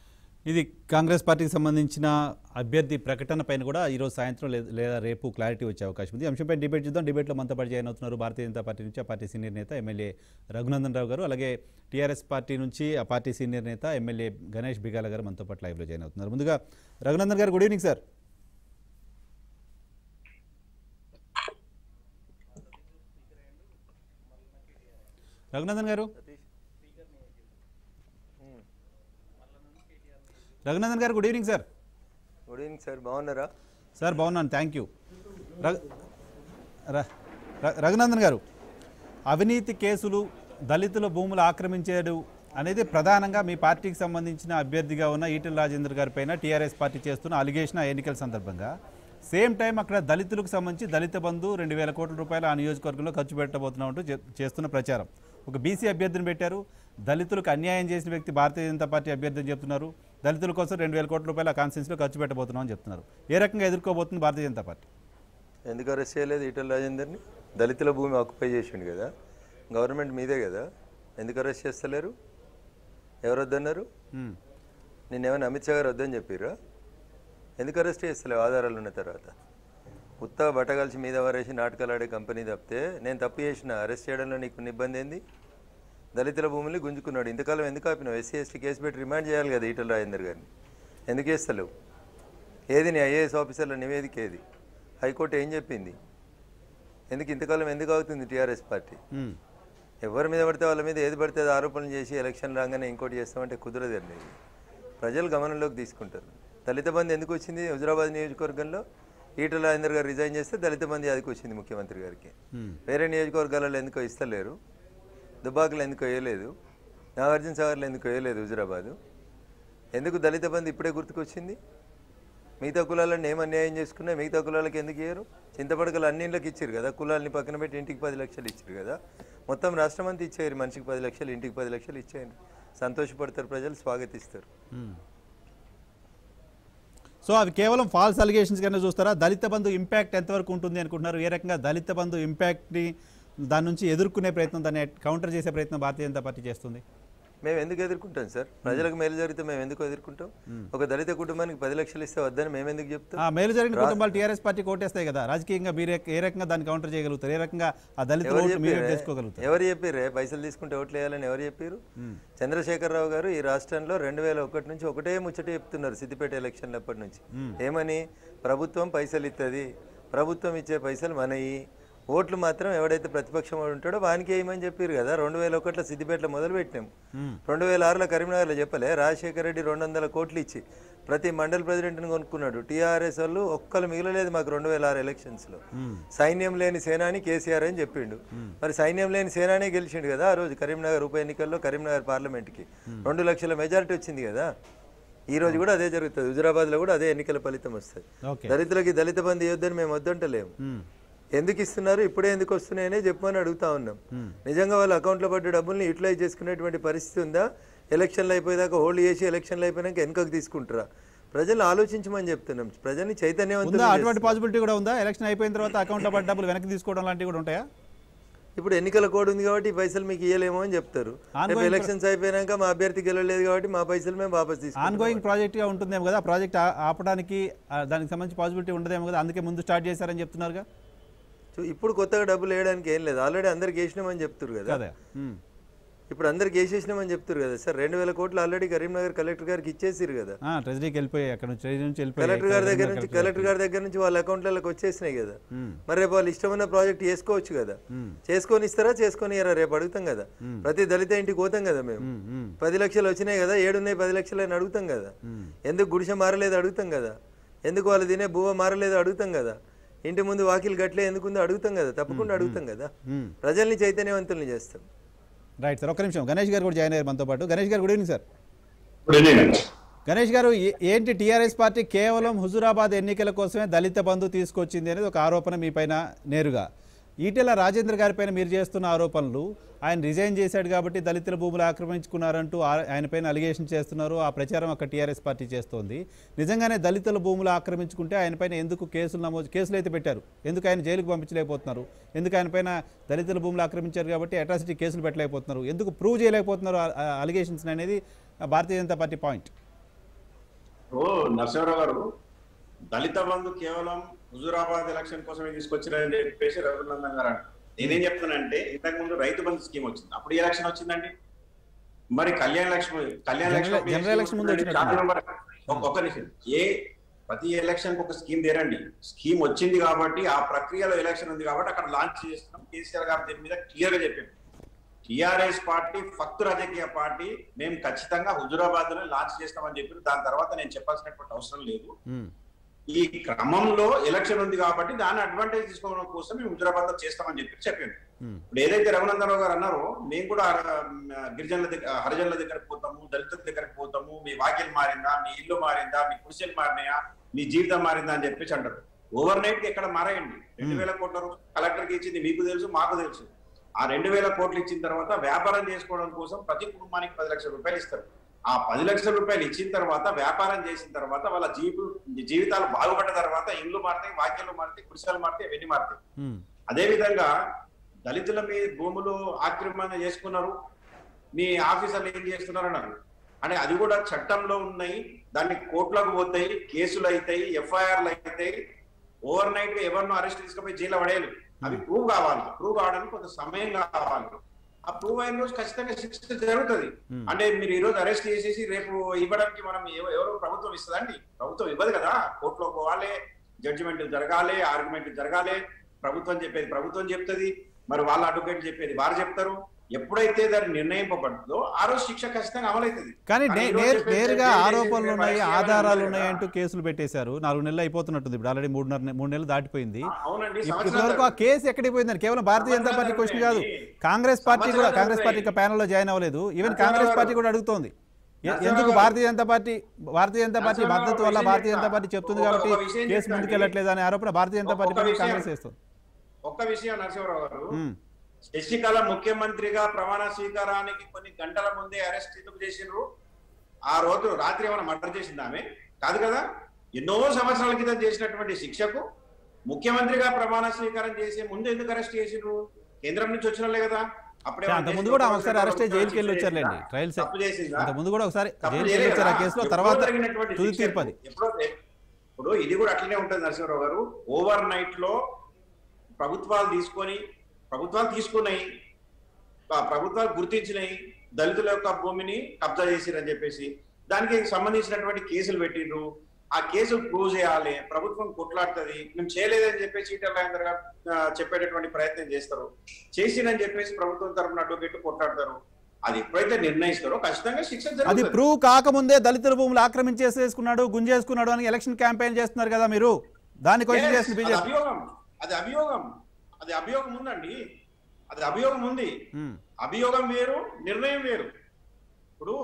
ఇది కాంగ్రెస్ పార్టీకి సంబంధించిన అభ్యర్థి ప్రకటన పైన కూడా ఈరోజు సాయంత్రం లే- లేదా రేపు క్లారిటీ వచ్చే అవకాశం ఉంది ఈ అంశంపై డిబేట్ చూద్దాం డిబేట్లో మనతో పాటు జాయిన్ అవుతున్నారు భారతీయ జనతా పార్టీ నుంచి ఆ పార్టీ సీనియర్ నేత ఎమ్మెల్యే రఘునందన్ రావు గారు అలాగే టీఆర్ఎస్ పార్టీ నుంచి ఆ పార్టీ సీనియర్ నేత ఎమ్మెల్యే గణేష్ బిగాల గారు మనతో పాటు లైవ్లో జాయిన్ అవుతున్నారు ముందుగా Raghunandan garu good evening sir Raghunandan garu Raghunandan garu good evening sir good evening sir బాగున్నారా సార్ బాగున్నాను థ్యాంక్ యూ రఘ ర- ర- రఘునందన్ గారు అవినీతి కేసులు దళితుల భూములు ఆక్రమించేడు అనేది ప్రధానంగా మీ పార్టీకి సంబంధించిన అభ్యర్థిగా ఉన్న ఈటెల రాజేందర్ గారి పైన టీఆర్ఎస్ పార్టీ చేస్తున్న అలిగేషన్ ఆ ఎన్నికల సందర్భంగా సేమ్ టైం అక్కడ దళితులకు సంబంధించి దళిత బంధు రెండు వేల కోట్ల రూపాయలు ఆ నియోజకవర్గంలో ఖర్చు పెట్టబోతున్నామంటూ చే- చేస్తున్న ప్రచారం ఒక బీసీ అభ్యర్థిని పెట్టారు దళితులకు అన్యాయం చేసిన వ్యక్తి భారతీయ జనతా పార్టీ అభ్యర్థి అని చెప్తున్నారు దళితుల కోసం రెండు వేల కోట్ల రూపాయలు ఆ కాన్స్టిట్యూన్సీలో ఖర్చు పెట్టబోతున్నాం అని చెప్తున్నారు ఏ రకంగా ఎదుర్కోబోతుంది భారతీయ జనతా పార్టీ ఎందుకు అరెస్ట్ చేయలేదు ఈటల రాజేందర్ని దళితుల భూమి ఆక్యుపై చేసిండు కదా గవర్నమెంట్ మీదే కదా ఎందుకు అరెస్ట్ చేస్తలేరు ఎవరు వద్దన్నారు మ్మ్. నిన్నేమైనా అమిత్ షా గారు వద్దని చెప్పిర్రా ఎందుకు అరెస్ట్ చేస్తలేవు ఆధారాలు ఉన్న తర్వాత ఉత్తా బట్టగలిసి మీద వరేసి నాటకాలు ఆడే కంపెనీ తప్పితే నేను తప్పు చేసిన అరెస్ట్ చేయడంలో నీకు ఇబ్బంది ఏంది దళితుల భూముల్ని గుంజుకున్నాడు ఇంతకాలం ఎందుకు ఆపినావు ఎస్సీ ఎస్టీ కేసు పెట్టి రిమాండ్ చేయాలి కదా ఈటల రాజేందర్ గారిని ఎందుకు చేస్తలేవు ఏది నీ ఐఏఎస్ ఆఫీసర్ల నివేదిక ఏది హైకోర్టు ఏం చెప్పింది ఎందుకు ఇంతకాలం ఎందుకు అవుతుంది టీఆర్ఎస్ పార్టీ మ్మ్. ఎవరి మీద పడితే వాళ్ళ మీద ఏది పడితే అది ఆరోపణలు చేసి ఎలక్షన్ రాగానే ఇంకోటి చేస్తామంటే కుదరదండి ఇది ప్రజలు గమనంలోకి తీసుకుంటారు దళిత బంధు ఎందుకు వచ్చింది హుజరాబాద్ నియోజకవర్గంలో ఈటల రాజేందర్ గారు రిజైన్ చేస్తే దళిత బంధు అదికి వచ్చింది ముఖ్యమంత్రి గారికి మ్మ్. వేరే నియోజకవర్గాలలో ఎందుకో ఇస్తలేరు దుబాకులు ఎందుకో వేయలేదు నాగార్జున సాగర్లో ఎందుకో వేయలేదు హుజరాబాదు ఎందుకు దళిత బంధు ఇప్పుడే గుర్తుకొచ్చింది మిగతా కులాలను ఏం అన్యాయం చేసుకున్నా మిగతా కులాలకు ఎందుకు ఇయ్యరు చింతపడకలు అన్నింటికి ఇచ్చారు కదా కులాలని పక్కన పెట్టి ఇంటికి పది లక్షలు ఇచ్చారు కదా మొత్తం రాష్ట్రం అంతా ఇచ్చేయరు మనిషికి పది లక్షలు ఇంటికి పది లక్షలు ఇచ్చేయండి సంతోషపడతారు ప్రజలు స్వాగతిస్తారు మ్మ్. సో అవి కేవలం ఫాల్స్ అలిగేషన్స్ కింద చూస్తారా దళిత బంధు ఇంపాక్ట్ ఎంతవరకు ఉంటుంది అనుకుంటున్నారు ఏ రకంగా దళిత బంధు ఇంపాక్ట్ని దాని నుంచి ఎదుర్కొనే ప్రయత్నం దాన్ని కౌంటర్ చేసే ప్రయత్నం భారతీయ జనతా పార్టీ చేస్తుంది మేము ఎందుకు ఎదుర్కొంటాం సార్ ప్రజలకు మేలు జరిగితే మేము ఎందుకు ఎదుర్కొంటాం ఒక దళిత కుటుంబానికి పది లక్షలు ఇస్తే వద్దని మేము ఎందుకు చెప్తాం ఆ మేలు జరిగిన కుటుంబాలు టీఆర్ఎస్ పార్టీ కోటేస్తాయి కదా రాజకీయంగా మీరు ఏ- ఏ రకంగా దాన్ని కౌంటర్ చేయగలుగుతారు ఏ రకంగా ఆ దళిత ఎవరు ఓట్లు మీరు చెప్పారే? చేసుకోగలుగుతారు ఎవరు చెప్పారే పైసలు తీసుకుంటే ఓట్లు వేయాలని ఎవరు చెప్పారు చంద్రశేఖరరావు గారు ఈ రాష్ట్రంలో రెండు వేల ఒకటి నుంచి ఒకటే ముచ్చట చెప్తున్నారు సిద్దిపేట ఎలక్షన్లు అప్పటి నుంచి ఏమని ప్రభుత్వం పైసలు ఇస్తుంది ప్రభుత్వం ఇచ్చే పైసలు మనయి ఓట్లు మాత్రం ఎవడైతే ప్రతిపక్షం వాడు ఉంటాడో వానికి వేయమని చెప్పారు కదా రెండు వేల ఒకటిలో సిద్దిపేటలో మొదలు పెట్టినాం రెండు వేల ఆరులో కరీంనగర్లో చెప్పలే రాజశేఖర రెడ్డి రెండు వందల కోట్లు ఇచ్చి ప్రతి మండల ప్రెసిడెంట్ని కొనుక్కున్నాడు టీఆర్ఎస్ వాళ్ళు ఒక్కరు మిగలలేదు మాకు రెండు వేల ఆరు ఎలక్షన్స్లో సైన్యం లేని సేనాని కేసీఆర్ అని చెప్పిండు మరి సైన్యం లేని సేనానే గెలిచిండు కదా ఆ రోజు కరీంనగర్ ఉప ఎన్నికల్లో కరీంనగర్ పార్లమెంట్కి రెండు లక్షల మెజారిటీ వచ్చింది కదా ఈ రోజు కూడా అదే జరుగుతుంది హుజరాబాద్లో కూడా అదే ఎన్నికల ఫలితం వస్తుంది ఓకే దళితులకి దళిత బంధు ఇవ్వద్దని మేము వద్దంటలేము ఎందుకు ఇస్తున్నారు ఇప్పుడే ఎందుకు వస్తున్నాయనే చెప్పమని అడుగుతా ఉన్నాం నిజంగా వాళ్ళ అకౌంట్లో పడ్డ డబ్బుల్ని యూటిలైజ్ చేసుకునేటువంటి పరిస్థితి ఉందా ఎలక్షన్లు అయిపోయేదాకా హోల్డ్ చేసి ఎలక్షన్లు అయిపోయినాక వెనుకకు తీసుకుంటారా ప్రజలు ఆలోచించమని చెప్తున్నాం ప్రజల్ని చైతన్యవంతులు ఉందా అటువంటి పాసిబిలిటీ కూడా ఉందా ఎలక్షన్ అయిపోయిన తర్వాత అకౌంట్లో పడ్డ డబ్బులు వెనక్కి తీసుకోవడం లాంటివి కూడా ఉంటాయా ఇప్పుడు ఎన్నికల కోడ్ ఉంది కాబట్టి ఈ పైసలు మీకు ఇవ్వలేమో అని చెప్తారు రేపు ఎలక్షన్స్ అయిపోయినాక మా అభ్యర్థి గెలవలేదు కాబట్టి మా పైసలు మేము వాపస్ తీసుకుంటాం ఆన్ గోయింగ్ ప్రాజెక్ట్గా ఉంటుందేమో కదా ఆ ప్రాజెక్ట్ ఆ- ఆపడానికి ఆ, దానికి సంబంధించి పాసిబిలిటీ ఉండదేమో కదా అందుకే ముందు స్టార్ట్ చేశారని చెప్తున్నారుగా సో ఇప్పుడు కొత్తగా డబ్బులు వేయడానికి ఏం లేదు ఆల్రెడీ అందరికి వేసినామని చెప్తారు కదా కదా మ్మ్. ఇప్పుడు అందరికి వేసేసినామని చెప్తారు కదా సార్ రెండు వేల కోట్లు ఆల్రెడీ కరీంనగర్ కలెక్టర్ గారికి ఇచ్చేసిరు కదా ఆ, ట్రెజరీకి వెళ్ళిపోయాయి అక్కడ నుంచి ట్రెజరీ నుంచి వెళ్ళిపోయాయి కలెక్టర్ గారి దగ్గర కలెక్టర్ నుంచి కలెక్టర్ గారి దగ్గర నుంచి వాళ్ళ అకౌంట్లలోకి వచ్చేసినాయి కదా మరి రేపు వాళ్ళు ఇష్టమైన ప్రాజెక్ట్ చేసుకోవచ్చు కదా చేసుకొని ఇస్తారా చేసుకొని ఇయ్యరా రేపు అడుగుతాం కదా ప్రతి దళిత ఇంటికి పోతాం కదా మేము మ్మ్, మ్మ్. పది లక్షలు వచ్చినాయి కదా ఏడున్నాయి పది లక్షలు అని అడుగుతాం కదా ఎందుకు గుడిసె మారలేదు అడుగుతాం కదా ఎందుకు వాళ్ళు తినే బువ్వ మారలేదు అడుగుతాం కదా ఇంటి ముందు వాకిలు గట్లే ఎందుకుందో అడుగుతాం కదా తప్పకుండా అడుగుతాం కదా మ్మ్. ప్రజల్ని చైతన్యవంతుల్ని చేస్తాం రైట్ సార్ ఒక్క నిమిషం గణేష్ గారు కూడా జాయిన్ అయ్యారు మనతో పాటు Ganesh garu good evening sir good evening Ganesh garu ఏ- ఏంటి టీఆర్ఎస్ పార్టీ కేవలం హుజురాబాద్ ఎన్నికల కోసమే దళిత బంధు తీసుకొచ్చింది అనేది ఒక ఆరోపణ మీ పైన నేరుగా ఈటెల రాజేంద్ర గారి పైన మీరు చేస్తున్న ఆరోపణలు ఆయన రిజైన్ చేశాడు కాబట్టి దళితుల భూములు ఆక్రమించుకున్నారంటూ ఆ- ఆయన పైన అలిగేషన్ చేస్తున్నారు ఆ ప్రచారం అక్కడ టీఆర్ఎస్ పార్టీ చేస్తోంది నిజంగానే దళితుల భూములు ఆక్రమించుకుంటే ఆయన పైన ఎందుకు కేసులు నమోదు కేసులు అయితే పెట్టారు ఎందుకు ఆయన జైలుకు పంపించలేకపోతున్నారు ఎందుకు ఆయన పైన దళితుల భూములు ఆక్రమించారు కాబట్టి అట్రాసిటీ కేసులు పెట్టలేకపోతున్నారు ఎందుకు ప్రూవ్ చేయలేకపోతున్నారు అలిగేషన్స్ అనేది ఆ భారతీయ జనతా పార్టీ పాయింట్ ఓ నరసింహరావు గారు దళిత బంధు కేవలం హుజూరాబాద్ ఎలక్షన్ కోసమే తీసుకొచ్చారని చెప్పేసి రఘునందన్ గారు అంటారు నేనేం చెప్తున్నానంటే ఇంతకు ముందు రైతు బంధు స్కీమ్ వచ్చింది అప్పుడు ఏ ఎలక్షన్ వచ్చిందండి మరి కళ్యాణ లక్ష్మి కళ్యాణ జనరల్- లక్ష్మి అప్పుడు ఏ జనరల్ ఎలక్షన్ ముందు స్కీమ్ వచ్చినట్టు వచ్చింది? నెంబర్ ఒక- ఒక నిమిషం ఏ ప్రతి ఎలక్షన్ ఒక స్కీమ్ తేరండి స్కీమ్ వచ్చింది కాబట్టి ఆ ప్రక్రియలో ఎలక్షన్ ఉంది కాబట్టి అక్కడ లాంచ్ చేస్తున్నాం కేసీఆర్ గారు దీని మీద క్లియర్ గా చెప్పారు టిఆర్ఎస్ పార్టీ ఫక్తు రాజకీయ పార్టీ మేము ఖచ్చితంగా హుజురాబాద్ లో లాంచ్ చేస్తామని చెప్పి దాని తర్వాత నేను చెప్పాల్సినటువంటి అవసరం లేదు ఉమ్, ఈ క్రమంలో ఎలక్షన్ ఉంది కాబట్టి దాన్ని అడ్వాంటేజ్ తీసుకోవడం కోసం మేము హుజురాబాద్ లో చేస్తామని చెప్పి చెప్పాను ఉమ్, ఇప్పుడు ఏదైతే రఘునందనరావు గారు అన్నారో మేము కూడా ఆ, గిరిజనుల దగ్గర హరిజనుల దగ్గరకు పోతాము దళితుల దగ్గరకు పోతాము మీ వాక్యం మారిందా మీ ఇల్లు మారిందా మీ కుర్చీలు మారినాయా మీ జీవితం మారిందా అని చెప్పేసి అంటారు ఓవర్ నైట్ కి ఎక్కడ మారాయండి రెండు వేల కోట్ల రూపాయలు కలెక్టర్ కి ఇచ్చింది మీకు తెలుసు మాకు తెలుసు ఆ రెండు వేల కోట్లు ఇచ్చిన తర్వాత వ్యాపారం చేసుకోవడం కోసం ప్రతి కుటుంబానికి పది లక్షల రూపాయలు ఇస్తారు ఆ పది లక్షల రూపాయలు ఇచ్చిన తర్వాత వ్యాపారం చేసిన తర్వాత వాళ్ళ జీవి జీవితాలు బాగుపడ్డ తర్వాత ఇండ్లు మారుతాయి వాక్యాలు మారుతాయి కుర్చీలు మారుతాయి అవన్నీ మారుతాయి ఉమ్, అదే విధంగా దళితుల మీద భూములు ఆక్రమణ చేసుకున్నారు మీ ఆఫీసర్లు ఏం చేస్తున్నారు అన్నారు అంటే అది కూడా చట్టంలో ఉన్నాయి దాన్ని కోర్టులకు పోతాయి కేసులు అవుతాయి ఎఫ్ఐఆర్లు అవుతాయి ఓవర్ నైట్ గా ఎవరినో అరెస్ట్ తీసుకుపోయి జైల్లో పడేయాలి అవి ప్రూవ్ కావాలి ప్రూవ్ కావడానికి కొంత సమయం కావాలి ఆ ప్రూవ్ అయిన రోజు ఖచ్చితంగా శిక్ష జరుగుతుంది Hmm. అంటే మీరు ఈ రోజు అరెస్ట్ చేసేసి రేపు ఇవ్వడానికి మనం ఎవ- ఎవరో ప్రభుత్వం ఇస్తుందండి ప్రభుత్వం ఇవ్వదు కదా కోర్టులో పోవాలి జడ్జిమెంట్ జరగాలి ఆర్గ్యుమెంట్ జరగాలి ప్రభుత్వం చెప్పేది ప్రభుత్వం చెప్తుంది మరి వాళ్ళ అడ్వకేట్ చెప్పేది వారు చెప్తారు ఎప్పుడైతే దాన్ని నిర్ణయింపబడుతుందో ఆ రోజు శిక్ష ఖచ్చితంగా అమలవుతుంది కానీ నే- ఈ రోజు నేర్- చెప్పేది నేరుగా చేసేది ఆరోపణలు రేపు ఉన్నాయి అరెస్ట్ చేయాలని ఆధారాలు ఉండదు ఉన్నాయి కదా. అంటూ కేసులు పెట్టేశారు నాలుగు నెలలు అయిపోతున్నట్టుంది ఇప్పుడు ఆల్రెడీ మూడున్నర నె- మూడు నెలలు దాటిపోయింది ఆ, అవునండి ఇప్పటి సంవత్సరాలు వరకు ఆ కేసు ఎక్కడికి పోయిందని కేవలం భారతీయ జనతా పార్టీ క్వశ్చన్ కాదు కాంగ్రెస్ పార్టీ కూడా సంవత్సరాలు కాంగ్రెస్ పార్టీ ఇంకా ప్యానల్లో జాయిన్ అవ్వలేదు ఈవెన్ కాంగ్రెస్ పార్టీ కూడా అడుగుతోంది ఎ- నరసింహారావు ఎందుకు గారు. భారతీయ జనతా పార్టీ భారతీయ జనతా పార్టీ నరసింహారావు మద్దతు వల్ల ఒక భారతీయ విషయం జనతా పార్టీ చెప్తా. చెప్తుంది ఒక- కాబట్టి ఒక విషయం కేసు చెప్తా ముందుకెళ్ళట్లేదు అనే ఆరోపణ భారతీయ జనతా పార్టీ ఒక పైన విషయం. కాంగ్రెస్ చేస్తుంది ఒక్క విషయం నరసింహరావు గారు ఉమ్, శశికళ ముఖ్యమంత్రిగా ప్రమాణ స్వీకారానికి కొన్ని గంటల ముందే అరెస్ట్ ఎందుకు చేసిండ్రు ఆ రోజు రాత్రి ఏమైనా మర్డర్ చేసింది ఆమె కాదు కదా ఎన్నో సంవత్సరాల క్రితం చేసినటువంటి శిక్షకు ముఖ్యమంత్రిగా ప్రమాణ స్వీకారం చేసే ముందు ఎందుకు అరెస్ట్ చేసిండ్రు కేంద్రం నుంచి వచ్చిన వాళ్ళే కదా అప్పుడే అంత ముందు కూడా ఆమె ఒకసారి అరెస్ట్ అయ్యి జైలుకి వెళ్ళి వచ్చారులేండి ట్రయల్స్ తప్పు చేసిందా అంత ముందు కూడా ఒకసారి తప్పు జైలుకి వెళ్ళి చేయలేదు వచ్చారు ఆ కదా? కేసులో ఎప్పుడో తర్వాత జరిగినటువంటి తుది శిక్షకు తీర్పు అది ఎప్పుడో ఇప్పుడు ఇది కూడా అట్లనే ఉంటుంది నరసింహరావు గారు ఓవర్ నైట్ లో ప్రభుత్వాలు తీసుకొని ప్రభుత్వాలు తీసుకున్నాయి ప- ప్రభుత్వాలు గుర్తించినాయి దళితుల యొక్క భూమిని కబ్జా చేసిరని చెప్పేసి దానికి సంబంధించినటువంటి కేసులు పెట్టిండ్రు ఆ కేసులు ప్రూవ్ చేయాలి ప్రభుత్వం కొట్లాడుతుంది మేము చేయలేదని చెప్పేసి ఈటల రాజేందర్ గారు ఆ, చెప్పేటటువంటి ప్రయత్నం చేస్తారు చేసిరని చెప్పేసి ప్రభుత్వం తరపున అడ్వకేట్ కొట్లాడతారు అది ఎప్పుడైతే నిర్ణయిస్తారో ఖచ్చితంగా శిక్ష అది జరుగుతుంది ప్రూవ్ కాకముందే దళితుల భూములు ఆక్రమించేసేసుకున్నాడు గుంజేసుకున్నాడు అని ఎలక్షన్ క్యాంపెయిన్ చేస్తున్నారు కదా మీరు దాన్ని క్వశ్చన్ Yes, చేస్తుంది అది బీజేపీ అభియోగం అది అభియోగం అది అభియోగం ఉందండి అది అభియోగం ఉంది ఉమ్, అభియోగం వేరు నిర్ణయం వేరు ఇప్పుడు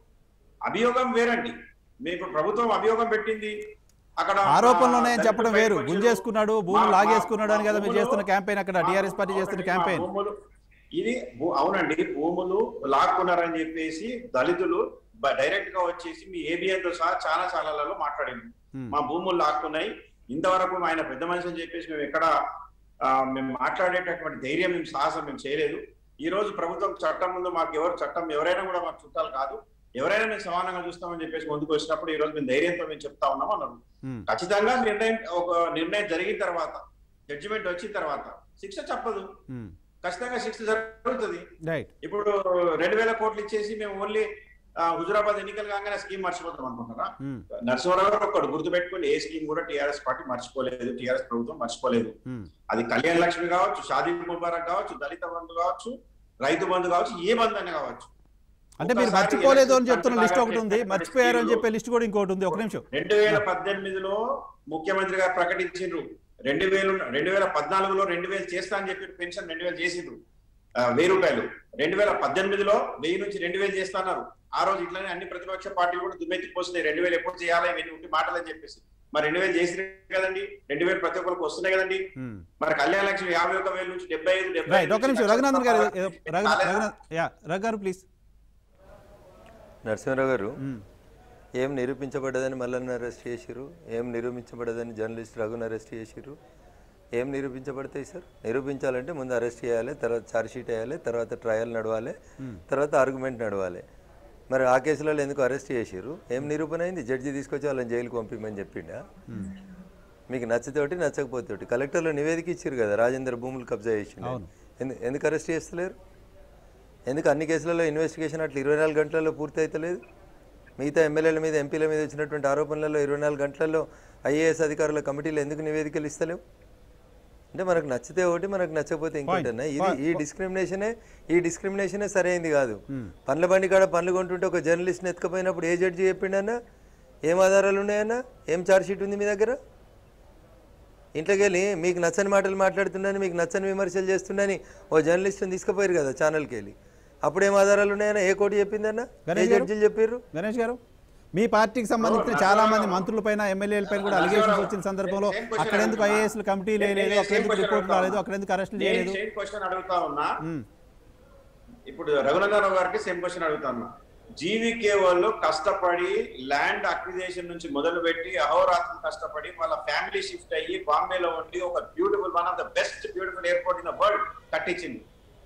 అభియోగం వేరండి మీకు ప్రభుత్వం అభియోగం పెట్టింది అక్కడ ఆరోపణలు ఉన్నాయని దళితులు చెప్పడం వేరు బయటకు గుంజేసుకున్నాడు వచ్చారు. భూములు మా- లాగేసుకున్నాడు అని మా కదా మీరు భూములు- చేస్తున్న క్యాంపెయిన్ అక్కడ మా- టీఆర్ఎస్ పార్టీ చేస్తున్న అవునండి, క్యాంపెయిన్ మా భూములు ఇది భూ- అవునండి భూములు లాక్కున్నారని చెప్పేసి దళితులు డైరెక్ట్ గా వచ్చేసి మీ ఏబిఎన్ తో సహా చాలా చాలాలలో మాట్లాడింది Hmm. మా భూములు లాక్కున్నాయి ఇంతవరకు ఆయన పెద్ద మనిషి అని చెప్పేసి మేము ఎక్కడ ఆ, మేము మాట్లాడేటటువంటి ధైర్యం మేము సాహసం మేము చేయలేదు ఈ రోజు ప్రభుత్వం చట్టం ముందు మాకు ఎవరు చట్టం ఎవరైనా కూడా మాకు చుట్టాలు కాదు ఎవరైనా మేము సమానంగా చూస్తామని చెప్పేసి ముందుకు వచ్చినప్పుడు ఈ రోజు మేము ధైర్యంతో మేము చెప్తా ఉన్నాం అన్నారు ఉమ్, ఖచ్చితంగా నిర్ణయం ఒక నిర్ణయం జరిగిన తర్వాత జడ్జిమెంట్ వచ్చిన తర్వాత శిక్ష చెప్పదు ఉమ్, ఖచ్చితంగా శిక్ష జరుగుతుంది రైట్ ఇప్పుడు రెండు వేల కోట్లు ఇచ్చేసి మేము ఓన్లీ హుజురాబాద్ ఎన్నికలు కాగానే స్కీమ్ మర్చిపోతాం అనుకుంటారా ఉమ్, నరసింహరావు గారు ఒక్కడు గుర్తుపెట్టుకుని ఏ స్కీమ్ కూడా టీఆర్ఎస్ పార్టీ మర్చిపోలేదు టీఆర్ఎస్ ప్రభుత్వం మర్చిపోలేదు ఉమ్, అది కళ్యాణ లక్ష్మి కావచ్చు షాదీ ముబారక్ కావచ్చు దళిత బంధు కావచ్చు రైతు బంధు కావచ్చు ఏ బంధు అయినా కావచ్చు అంటే మీరు ఒక్కసారి మర్చిపోలేదు అని ఎలక్షన్ చెప్తున్న లిస్ట్ ఒకటి ఉంది చేసినటువంటి మర్చిపోయారు అని స్కీములు చెప్పే లిస్ట్ కూడా ఇంకోటి ఉంది ఒక నిమిషం రెండు వేల పద్దెనిమిదిలో ముఖ్యమంత్రి గారు ప్రకటించిండ్రు రెండు వేలు రెండు వేల పద్నాలుగులో రెండు వేలు చేస్తా అని చెప్పి పెన్షన్ రెండు వేలు చేసిండ్రు ఆ, వెయ్యి రూపాయలు రెండు వేల పద్దెనిమిదిలో వెయ్యి నుంచి రెండు వేలు చేస్తున్నారు ఆ రోజు ఇట్లానే అన్ని ప్రతిపక్ష పార్టీలు కూడా దుమ్మెత్తి పోస్తున్నాయి రెండు వేలు ఎప్పుడు చేయాలి ఇవన్నీ ఉంటే మాటలు అని చెప్పేసి మరి రెండు వేలు చేసినాయి కదండి రెండు వేలు ప్రతి ఒక్కరికి వస్తున్నాయి కదండి ఉమ్. మరి కళ్యాణ లక్ష్మి యాభై ఒక వేల నుంచి డెబ్బై ఐదు డెబ్బై రైట్ ఒక నిమిషం రఘునందన్ గారు ఏదో- రఘు- రఘునాథ్ యా రఘు గారు ప్లీజ్ నరసింహరావు గారు ఏం నిరూపించబడ్డదని మల్లన్న అరెస్ట్ చేసిరు ఏం నిరూపించబడ్డదని జర్నలిస్ట్ రఘుని అరెస్ట్ చేసిరు ఏం నిరూపించబడతాయి సార్ నిరూపించాలంటే ముందు అరెస్ట్ చేయాలి తర్వాత ఛార్జ్షీట్ వేయాలి తర్వాత ట్రయల్ నడవాలి తర్వాత ఆర్గ్యుమెంట్ నడవాలి మరి ఆ కేసులలో ఎందుకు అరెస్ట్ చేసిర్రు ఏం నిరూపణ అయింది జడ్జి తీసుకొచ్చి వాళ్ళని జైలుకి పంపించమని చెప్పిండా మీకు నచ్చితోటి నచ్చకపోతే కలెక్టర్లో నివేదిక ఇచ్చారు కదా రాజేందర్ భూములు కబ్జా చేసిండు ఎందు- ఎందుకు అరెస్ట్ చేస్తలేరు ఎందుకు అన్ని కేసులలో ఇన్వెస్టిగేషన్ అట్లా ఇరవై నాలుగు గంటలలో పూర్తి అవుతలేదు మిగతా ఎమ్మెల్యేల మీద ఎంపీల మీద వచ్చినటువంటి ఆరోపణలలో ఇరవై నాలుగు గంటలలో ఐఏఎస్ అధికారుల కమిటీలు ఎందుకు నివేదికలు ఇస్తలేవు అంటే మనకు నచ్చితే ఒకటి మనకు నచ్చకపోతే ఇంకోటి అన్న ఇది ఈ డిస్క్రిమినేషనే ఈ డిస్క్రిమినేషనే సరైంది కాదు పండ్ల బండి కాడ పండ్లు కొంటుంటే ఒక జర్నలిస్ట్ని ఎత్తుకపోయినప్పుడు ఏ జడ్జి చెప్పిండన్నా ఏం ఆధారాలు ఉన్నాయన్నా ఏం ఛార్జ్ షీట్ ఉంది మీ దగ్గర ఇంట్లోకి వెళ్ళి మీకు నచ్చని మాటలు మాట్లాడుతున్నాను మీకు నచ్చని విమర్శలు చేస్తున్నాని ఓ జర్నలిస్ట్ని తీసుకుపోయారు కదా ఛానల్కి వెళ్ళి అప్పుడు ఏం ఆధారాలు ఉన్నాయన్నా ఏ కోటి చెప్పిందన్నా ఏ గణేష్ గారు? జడ్జిలు చెప్పారు గణేష్ గారు మీ పార్టీకి సంబంధించిన చాలా మంది మంత్రుల పైన ఎమ్మెల్యేల పైన కూడా అలిగేషన్స్ వచ్చిన సందర్భంలో అక్కడ ఎందుకు ఐఏఎస్ కమిటీ లేదు అక్కడ ఎందుకు రిపోర్ట్ రాలేదు అక్కడ ఎందుకు అరెస్ట్ చేయలేదు సేమ్ క్వశ్చన్ అడుగుతా ఉన్నా మ్మ్. ఇప్పుడు రఘునందరావు గారికి సేమ్ క్వశ్చన్ అడుగుతా ఉన్నా జీవికే వాళ్ళు కష్టపడి ల్యాండ్ అక్విజేషన్ నుంచి మొదలు పెట్టి అహోరాత్రం కష్టపడి వాళ్ళ ఫ్యామిలీ షిఫ్ట్ అయ్యి బాంబేలో ఉండి ఒక beautiful one of the best beautiful airport in the world కట్టించింది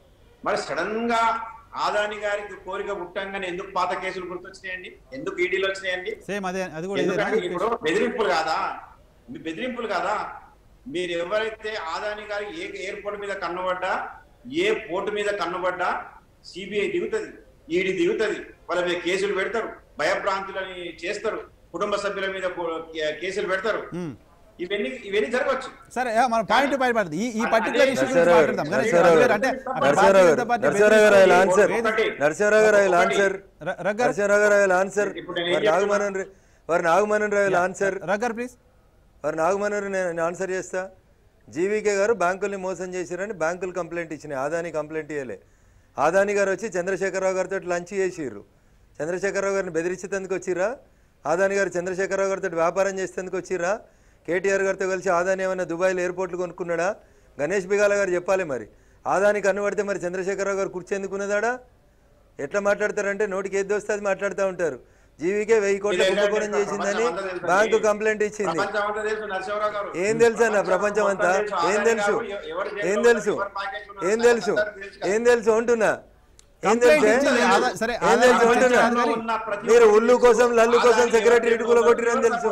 మరి సడన్ గా ఆదాని గారికి కోరిక పుట్టంగానే ఎందుకు పాత కేసులు గుర్తొచ్చినాయండి ఎందుకు ఈడీలు వచ్చినాయండి సేమ్ అదే అది కూడా ఇదేనా? ఎందుకంటే ఇప్పుడు బెదిరింపులు కాదా మీ బెదిరింపులు కాదా మీరు ఎవరైతే ఆదాని గారి ఏ ఎయిర్పోర్ట్ మీద కన్నుబడ్డా ఏ పోర్టు మీద కన్నుబడ్డా సిబిఐ దిగుతుంది ఈడీ దిగుతుంది వాళ్ళ మీద కేసులు పెడతారు భయభ్రాంతులని చేస్తారు కుటుంబ సభ్యుల మీద కూ- కే- కేసులు పెడతారు మ్మ్. ఇవన్నీ ఇవన్నీ జరగవచ్చు సరే ఆ, మన పాయింట్ పాయింట్ పడుతుంది ఈ ఈ పర్టికులర్ ఇష్యూ గురించి నరసింహారావు గారు, మాట్లాడదాం గణేష్ నరసింహారావు గారు, గారు, అంటే అక్కడ నరసింహారావు భారతీయ గారు, జనతా పార్టీ నరసింహారావు గారు ఐ ఆన్సర్ ఒకటి. నరసింహారావు గారు ఐ ఆన్సర్ ర- రగ్గర్ నరసింహారావు గారు ఐ ఆన్సర్ ఇప్పుడు నేను ఏం వారి నాగమోహన్ రే- వారి నాగమోహన్ రావు ఆన్సర్ రగ్గర్ ప్లీజ్ వారి నాగమోహన్ నేను నేను ఆన్సర్ చేస్తా జీవీకే గారు బ్యాంకుల్ని మోసం చేసిరని బ్యాంకులు కంప్లైంట్ ఇచ్చినాయి ఆదాని కంప్లైంట్ ఇవ్వలే ఆదాని గారు వచ్చి చంద్రశేఖరరావు గారితో లంచ్ చేసిర్రు చంద్రశేఖరరావు గారిని బెదిరించేందుకు వచ్చిర్రా ఆదాని గారు చంద్రశేఖరరావు గారితో వ్యాపారం చేసేందుకు వచ్చిర్రా కేటీఆర్ గారితో కలిసి ఆదాని ఏమైనా దుబాయ్లో ఎయిర్పోర్ట్లు కొనుక్కున్నాడా గణేష్ బిగాల గారు చెప్పాలి మరి ఆదానికి కన్నుపడితే మరి చంద్రశేఖరరావు గారు కూర్చేందుకున్నదాడా ఎట్లా మాట్లాడతారంటే నోటికి ఏది వస్తే అది మాట్లాడుతూ ఉంటారు జీవికే వెయ్యి కోట్ల కుంభకోణం చేసిందని బ్యాంకు కంప్లైంట్ ఇచ్చింది ప్రపంచం అంతా తెలుసు నరసింహారావు గారు ఏం తెలుసు అన్న ప్రపంచం అంతా ఏం తెలుసు ఏం తెలుసు ఏం తెలుసు ఏం తెలుసు అంటున్నా ఏం Complaint తెలుసు ఇచ్చింది. ఆదా- సరే, ఏం తెలుసు ఆదాని అంటున్నా చర్చ మీరు ఉల్లు కోసం లల్లు కోసం సెక్రటరీ కొట్టిరని తెలుసు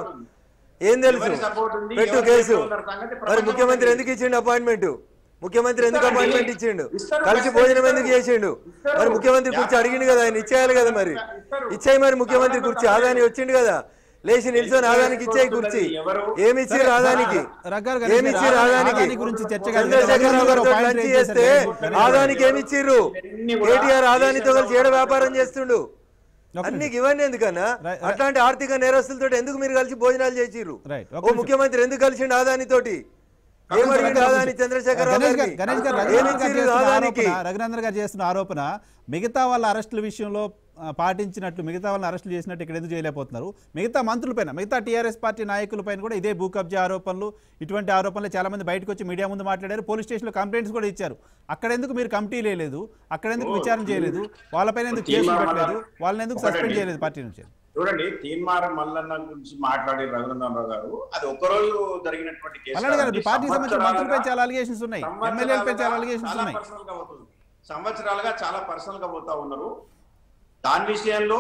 ఏం తెలుసు పెట్టు కేసు మరి ముఖ్యమంత్రి ఎందుకు ఇచ్చిండు అపాయింట్మెంట్ ముఖ్యమంత్రి ఎందుకు అపాయింట్మెంట్ ఇచ్చిండు కలిసి భోజనం ఎందుకు చేసిండు మరి ముఖ్యమంత్రి కుర్చీ అడిగిండు కదా ఆయన ఇచ్చేయాలి కదా మరి ఇచ్చేయి మరి ముఖ్యమంత్రి కుర్చీ ఆదాని వచ్చిండు కదా లేచి నిల్చొని ఆదానికి ఇచ్చేయి కుర్చీ ఏమి ఇచ్చిర్రు ఆదానికి రగ్గర్ గారు ఏమి ఇచ్చిర్రు ఆదానికి ఆదాని గురించి చర్చ కాదు. చంద్రశేఖరరావు గారితో పాయింట్ లంచ్ రేజ్ చేస్తే చేశారు. గణేష్ ఆదానికి ఏమి ఇచ్చిర్రు కేటీఆర్ ఆదానితో కలిసి ఏడ వ్యాపారం చేస్తుండు అన్ని ఇవన్నీ ఎందుకన్నా Right, అట్లాంటి ఆర్థిక నేరస్తులతో ఎందుకు మీరు కలిసి భోజనాలు చేసిర్రు Right, ఒక ఓ ముఖ్యమంత్రి ఎందుకు కలిసిండు ఆదానితోటి ఏమడిగిండు ఆదాని చంద్రశేఖరరావు గణేష్ గారు గారిని గణేష్ గారు ఏమి రఘునందన్ గారు ఇచ్చిర్రు చేస్తున్న ఆదానికి ఆరోపణ రఘునందన్ గారు చేస్తున్న ఆరోపణ మిగతా వాళ్ళ అరెస్టుల విషయంలో ఆ, పాటించినట్లు మిగతా వాళ్ళని అరెస్టులు చేసినట్టు ఇక్కడ ఎందుకు చేయలేకపోతున్నారు మిగతా మంత్రులపైన మిగతా టీఆర్ఎస్ పార్టీ నాయకులపైన కూడా ఇదే భూ కబ్జా ఆరోపణలు ఇటువంటి ఆరోపణలు చాలా మంది బయటకు వచ్చి మీడియా ముందు మాట్లాడారు పోలీస్ స్టేషన్లో కంప్లైంట్స్ కూడా ఇచ్చారు అక్కడ ఎందుకు మీరు కమిటీ లేదు అక్కడ ఎందుకు విచారణ చేయలేదు వాళ్ళపైన ఎందుకు కేసులు పెట్టలేదు వాళ్ళని ఎందుకు సస్పెండ్ చేయలేదు పార్టీ నుంచి చూడండి తీన్మారం మల్లన్న గురించి మాట్లాడే రఘునందనరావు గారు అది ఒక్కరోజు జరిగినటువంటి కేసు మల్లన్న గారు కాదండి. పార్టీకి సంబంధించిన మంత్రులపై చాలా అలిగేషన్స్ ఉన్నాయి ఎమ్మెల్యేలపై చాలా సంవత్సరాలుగా అలిగేషన్స్ చాలా ఉన్నాయి personal గా పోతుంది. సంవత్సరాలుగా చాలా పర్సనల్ గా పోతా ఉన్నారు దాని విషయంలో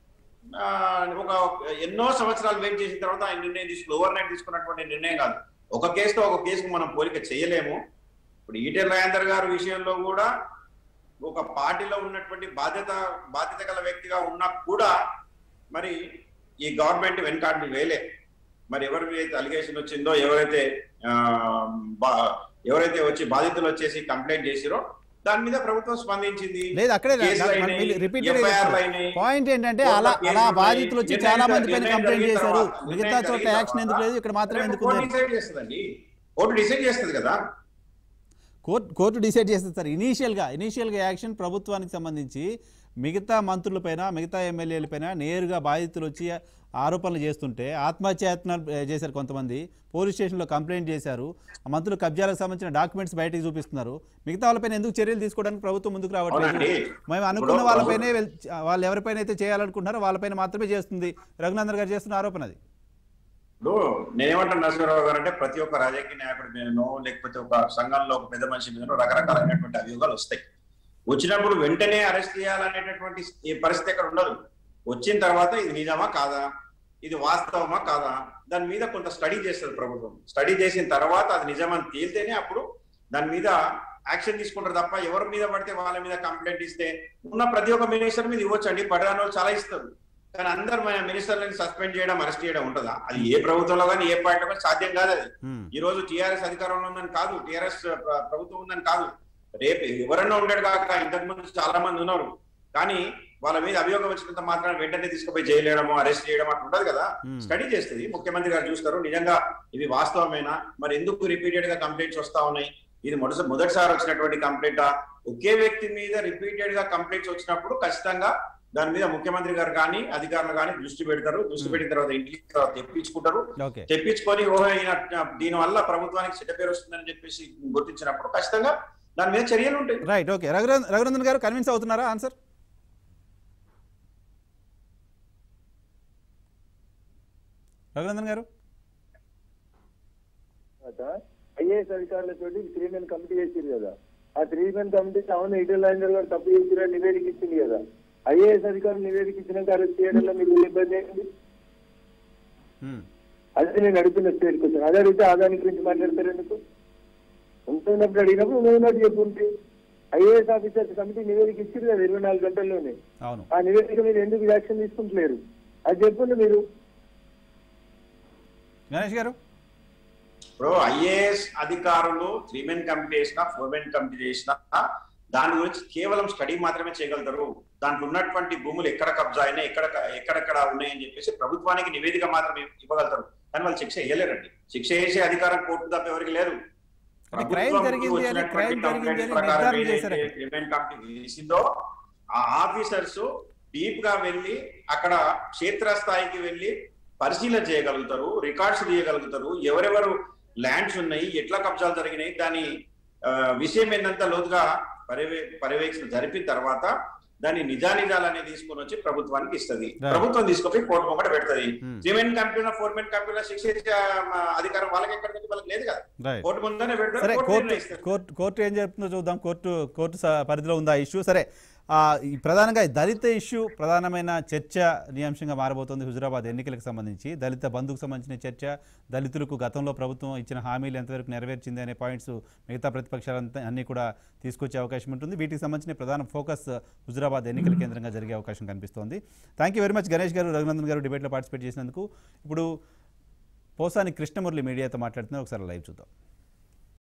ఆ, ఒక ఎన్నో సంవత్సరాలు వెయిట్ చేసిన తర్వాత ఆయన నిర్ణయం తీసుకుని ఓవర్ నైట్ తీసుకున్నటువంటి నిర్ణయం కాదు ఒక కేసుతో ఒక కేసుకు మనం పోలిక చేయలేము ఇప్పుడు ఈటెల రాజేందర్ గారి విషయంలో కూడా ఒక పార్టీలో ఉన్నటువంటి బాధ్యత బాధ్యత గల వ్యక్తిగా ఉన్నా కూడా మరి ఈ గవర్నమెంట్ వెనకాడిని వేలే మరి ఎవరి మీద అయితే అలిగేషన్ వచ్చిందో ఎవరైతే ఆ, బా- ఎవరైతే వచ్చి బాధితులు వచ్చేసి కంప్లైంట్ చేసిరో దాని మీద ప్రభుత్వం స్పందించింది లేదు అక్కడే కేసులు అయినాయి, రిపీట్ FIR లు అయినాయి. పాయింట్ ఏంటంటే కోర్టులో అలా కేసులు అలా ఉన్నాయి. బాధితులు వచ్చి నిర్ణయం చాలా మంది పైన నిర్ణయం కంప్లైంట్ జరిగిన చేశారు తర్వాత, మిగతా నిర్ణయం చోట్ల జరిగిన యాక్షన్ ఎందుకు లేదు ఇక్కడ మాత్రం రేపు ఎందుకు కోర్టు ఉంది డిసైడ్ చేస్తుందండి కోర్టు డిసైడ్ చేస్తుంది కదా కోర్టు కోర్టు డిసైడ్ చేస్తుంది సార్ ఇనీషియల్గా ఇనీషియల్గా యాక్షన్ ప్రభుత్వానికి సంబంధించి మిగతా మంత్రులపైన మిగతా ఎమ్మెల్యేలపైన నేరుగా బాధితులు వచ్చి ఆరోపణలు చేస్తుంటే ఆత్మహత్యాయత్నాలు ఏ, చేశారు కొంతమంది పోలీస్ స్టేషన్లో కంప్లైంట్ చేశారు ఆ మంత్రులు కబ్జాలకు సంబంధించిన డాక్యుమెంట్స్ బయటకు చూపిస్తున్నారు మిగతా వాళ్ళపైన ఎందుకు చర్యలు తీసుకోవడానికి ప్రభుత్వం ముందుకు రావట్లేదు అవునండి. మేము అనుకున్న ఇప్పుడు వాళ్ళపైనే వెల్- వాళ్ళు ఎవరిపైన అయితే చేయాలనుకుంటున్నారో వాళ్ళపైన మాత్రమే చేస్తుంది రఘునందన్ గారు చేస్తున్న ఆరోపణ అది ఇప్పుడు నేనేమంటాను నరసింహారావు గారు అంటే ప్రతి ఒక్క రాజకీయ నాయకుడి మీదనో లేకపోతే ఒక సంఘంలో ఒక పెద్ద మనిషి మీదనో రకరకాలైనటువంటి అభియోగాలు వస్తాయి వచ్చినప్పుడు వెంటనే అరెస్ట్ చేయాలనేటటువంటి ఈ పరిస్థితి ఎక్కడ ఉండదు వచ్చిన తర్వాత ఇది నిజమా కాదా ఇది వాస్తవమా కాదా దాని మీద కొంత స్టడీ చేస్తుంది ప్రభుత్వం స్టడీ చేసిన తర్వాత అది నిజమని తేలితేనే అప్పుడు దాని మీద యాక్షన్ తీసుకుంటారు తప్ప ఎవరి మీద పడితే వాళ్ళ మీద కంప్లైంట్ ఇస్తే ఉన్న ప్రతి ఒక్క మినిస్టర్ మీద ఇవ్వచ్చండి పడరాని వాళ్ళు చాలా ఇస్తారు కానీ అందరు మన మినిస్టర్లను సస్పెండ్ చేయడం అరెస్ట్ చేయడం ఉంటుందా అది ఏ ప్రభుత్వంలో కానీ ఏ పార్టీలో కానీ సాధ్యం కాదు అది ఉమ్, ఈ రోజు టీఆర్ఎస్ అధికారంలో ఉందని కాదు టీఆర్ఎస్ ప్రభుత్వం ఉందని కాదు రేపు ఎవరన్నా ఉండడు కాక ఇంతకు ముందు చాలా మంది ఉన్నారు కానీ వాళ్ళ మీద అభియోగం వచ్చినంత మాత్రం వెంటనే తీసుకుపోయి జైలు వేయడము అరెస్ట్ చేయడం అట్లా ఉండదు కదా Hmm. స్టడీ చేస్తుంది ముఖ్యమంత్రి గారు చూస్తారు నిజంగా ఇవి వాస్తవమేనా మరి ఎందుకు రిపీటెడ్ గా కంప్లైంట్స్ వస్తా ఉన్నాయి ఇది మొదటి మొదటిసారి వచ్చినటువంటి కంప్లైంటా ఒకే వ్యక్తి మీద రిపీటెడ్ గా కంప్లైంట్స్ వచ్చినప్పుడు ఖచ్చితంగా దాని మీద ముఖ్యమంత్రి గారు కానీ అధికారులు కానీ దృష్టి పెడతారు దృష్టి పెట్టిన తర్వాత ఇంటికి తర్వాత తెప్పించుకుంటారు ఓకే తెప్పించుకొని ఓహో ఈయన దీని వల్ల ప్రభుత్వానికి చెడ్డ పేరు వస్తుందని చెప్పేసి గుర్తించినప్పుడు ఖచ్చితంగా దాని మీద చర్యలు ఉంటాయి రైట్ ఓకే రఘునందన్ రఘునందన్ గారు కన్విన్స్ అవుతున్నారా ఆన్సర్ రఘునందన్ గారు ఐఏఎస్ అధికారులతో త్రీ మెన్ కమిటీ చేసింది కదా ఆ త్రీ మెన్ కమిటీ అవును ఈటెల్ రాజేందర్ గారు తప్పు చేసిరని నివేదిక ఇచ్చింది కదా ఐఏఎస్ అధికారులు నివేదిక ఇచ్చినాక అరెస్ట్ చేయడంలో మీకు ఇబ్బంది ఏంటి ఉమ్, అదే నేను అడుగుతున్న స్టేట్ క్వశ్చన్ అదే అడిగితే ఆదాని గురించి మాట్లాడతారు ఎందుకు ఉంటున్నప్పుడు అడిగినప్పుడు నువ్వు ఉన్నట్టు చెప్పుంటే ఐఏఎస్ ఆఫీసర్స్ కమిటీ నివేదిక ఇచ్చింది కదా ఇరవై నాలుగు గంటల్లోనే అవును ఆ నివేదిక మీద ఎందుకు యాక్షన్ తీసుకుంటలేరు అది చెప్పండి మీరు గణేష్ గారు ఇప్పుడు ఐఏఎస్ అధికారులు త్రీ మెన్ కమిటీ చేసినా ఫోర్ మెన్ కమిటీ చేసినా దాని గురించి కేవలం స్టడీ మాత్రమే చేయగలుగుతారు దాంట్లో ఉన్నటువంటి భూములు ఎక్కడ కబ్జా అయినా ఎక్కడ ఎక్కడెక్కడ ఉన్నాయని చెప్పేసి ప్రభుత్వానికి నివేదిక మాత్రం ఇవ్వగలుగుతారు కానీ వాళ్ళు శిక్ష వేయలేరండి శిక్ష వేసే అధికారం కోర్టు తప్ప ఎవరికి లేదు అంటే crime జరిగింది అని, crime జరిగింది అని నిర్ధారణ చేశారు అక్కడ. క్రిమినల్ కమిటీ వేసిందో ఆ ఆఫీసర్స్ డీప్ గా వెళ్ళి అక్కడ క్షేత్రస్థాయికి వెళ్ళి పరిశీలన చేయగలుగుతారు రికార్డ్స్ తీయగలుగుతారు ఎవరెవరు ల్యాండ్స్ ఉన్నాయి ఎట్లా కబ్జాలు జరిగినాయి దాని ఆ, విషయం ఏంటంత లోతుగా పర్యవే పర్యవేక్షణ జరిపిన తర్వాత దాని నిజానిజాలని తీసుకొని వచ్చి ప్రభుత్వానికి ఇస్తది Right. ప్రభుత్వం తీసుకొని కోర్టు మొక్కట పెడుతుంది Hmm. Three men company four men company శిక్ష ఇచ్చే, ఆ, అధికారం వాళ్ళకి ఎక్కడ నుంచి వాళ్ళకి లేదు కదా రైట్ కోర్టు ముందనే పెడతారు సరే కోర్టు కోర్టు నిర్ణయిస్తారు. కోర్టు కోర్టు ఏం చెప్తుందో చూద్దాం కోర్టు కోర్టు స- పరిధిలో ఉందా ఇష్యూ సరే ఆ, ఈ ప్రధానంగా ఈ దళిత ఇష్యూ ప్రధానమైన చర్చ అంశంగా మారబోతోంది హుజురాబాద్ ఎన్నికలకు సంబంధించి దళిత బంధుకు సంబంధించిన చర్చ దళితులకు గతంలో ప్రభుత్వం ఇచ్చిన హామీలు ఎంతవరకు నెరవేర్చింది అనే పాయింట్స్ మిగతా ప్రతిపక్షాలంతా అన్నీ కూడా తీసుకొచ్చే అవకాశం ఉంటుంది వీటికి సంబంధించిన ప్రధాన ఫోకస్ హుజురాబాద్ ఎన్నికల కేంద్రంగా జరిగే అవకాశం కనిపిస్తోంది thank you very much Ganesh గారు రఘునందన్ గారు డిబేట్లో పార్టిసిపేట్ చేసినందుకు ఇప్పుడు పోసాని కృష్ణమురళి మీడియాతో మాట్లాడుతున్నారు ఒకసారి లైవ్ చూద్దాం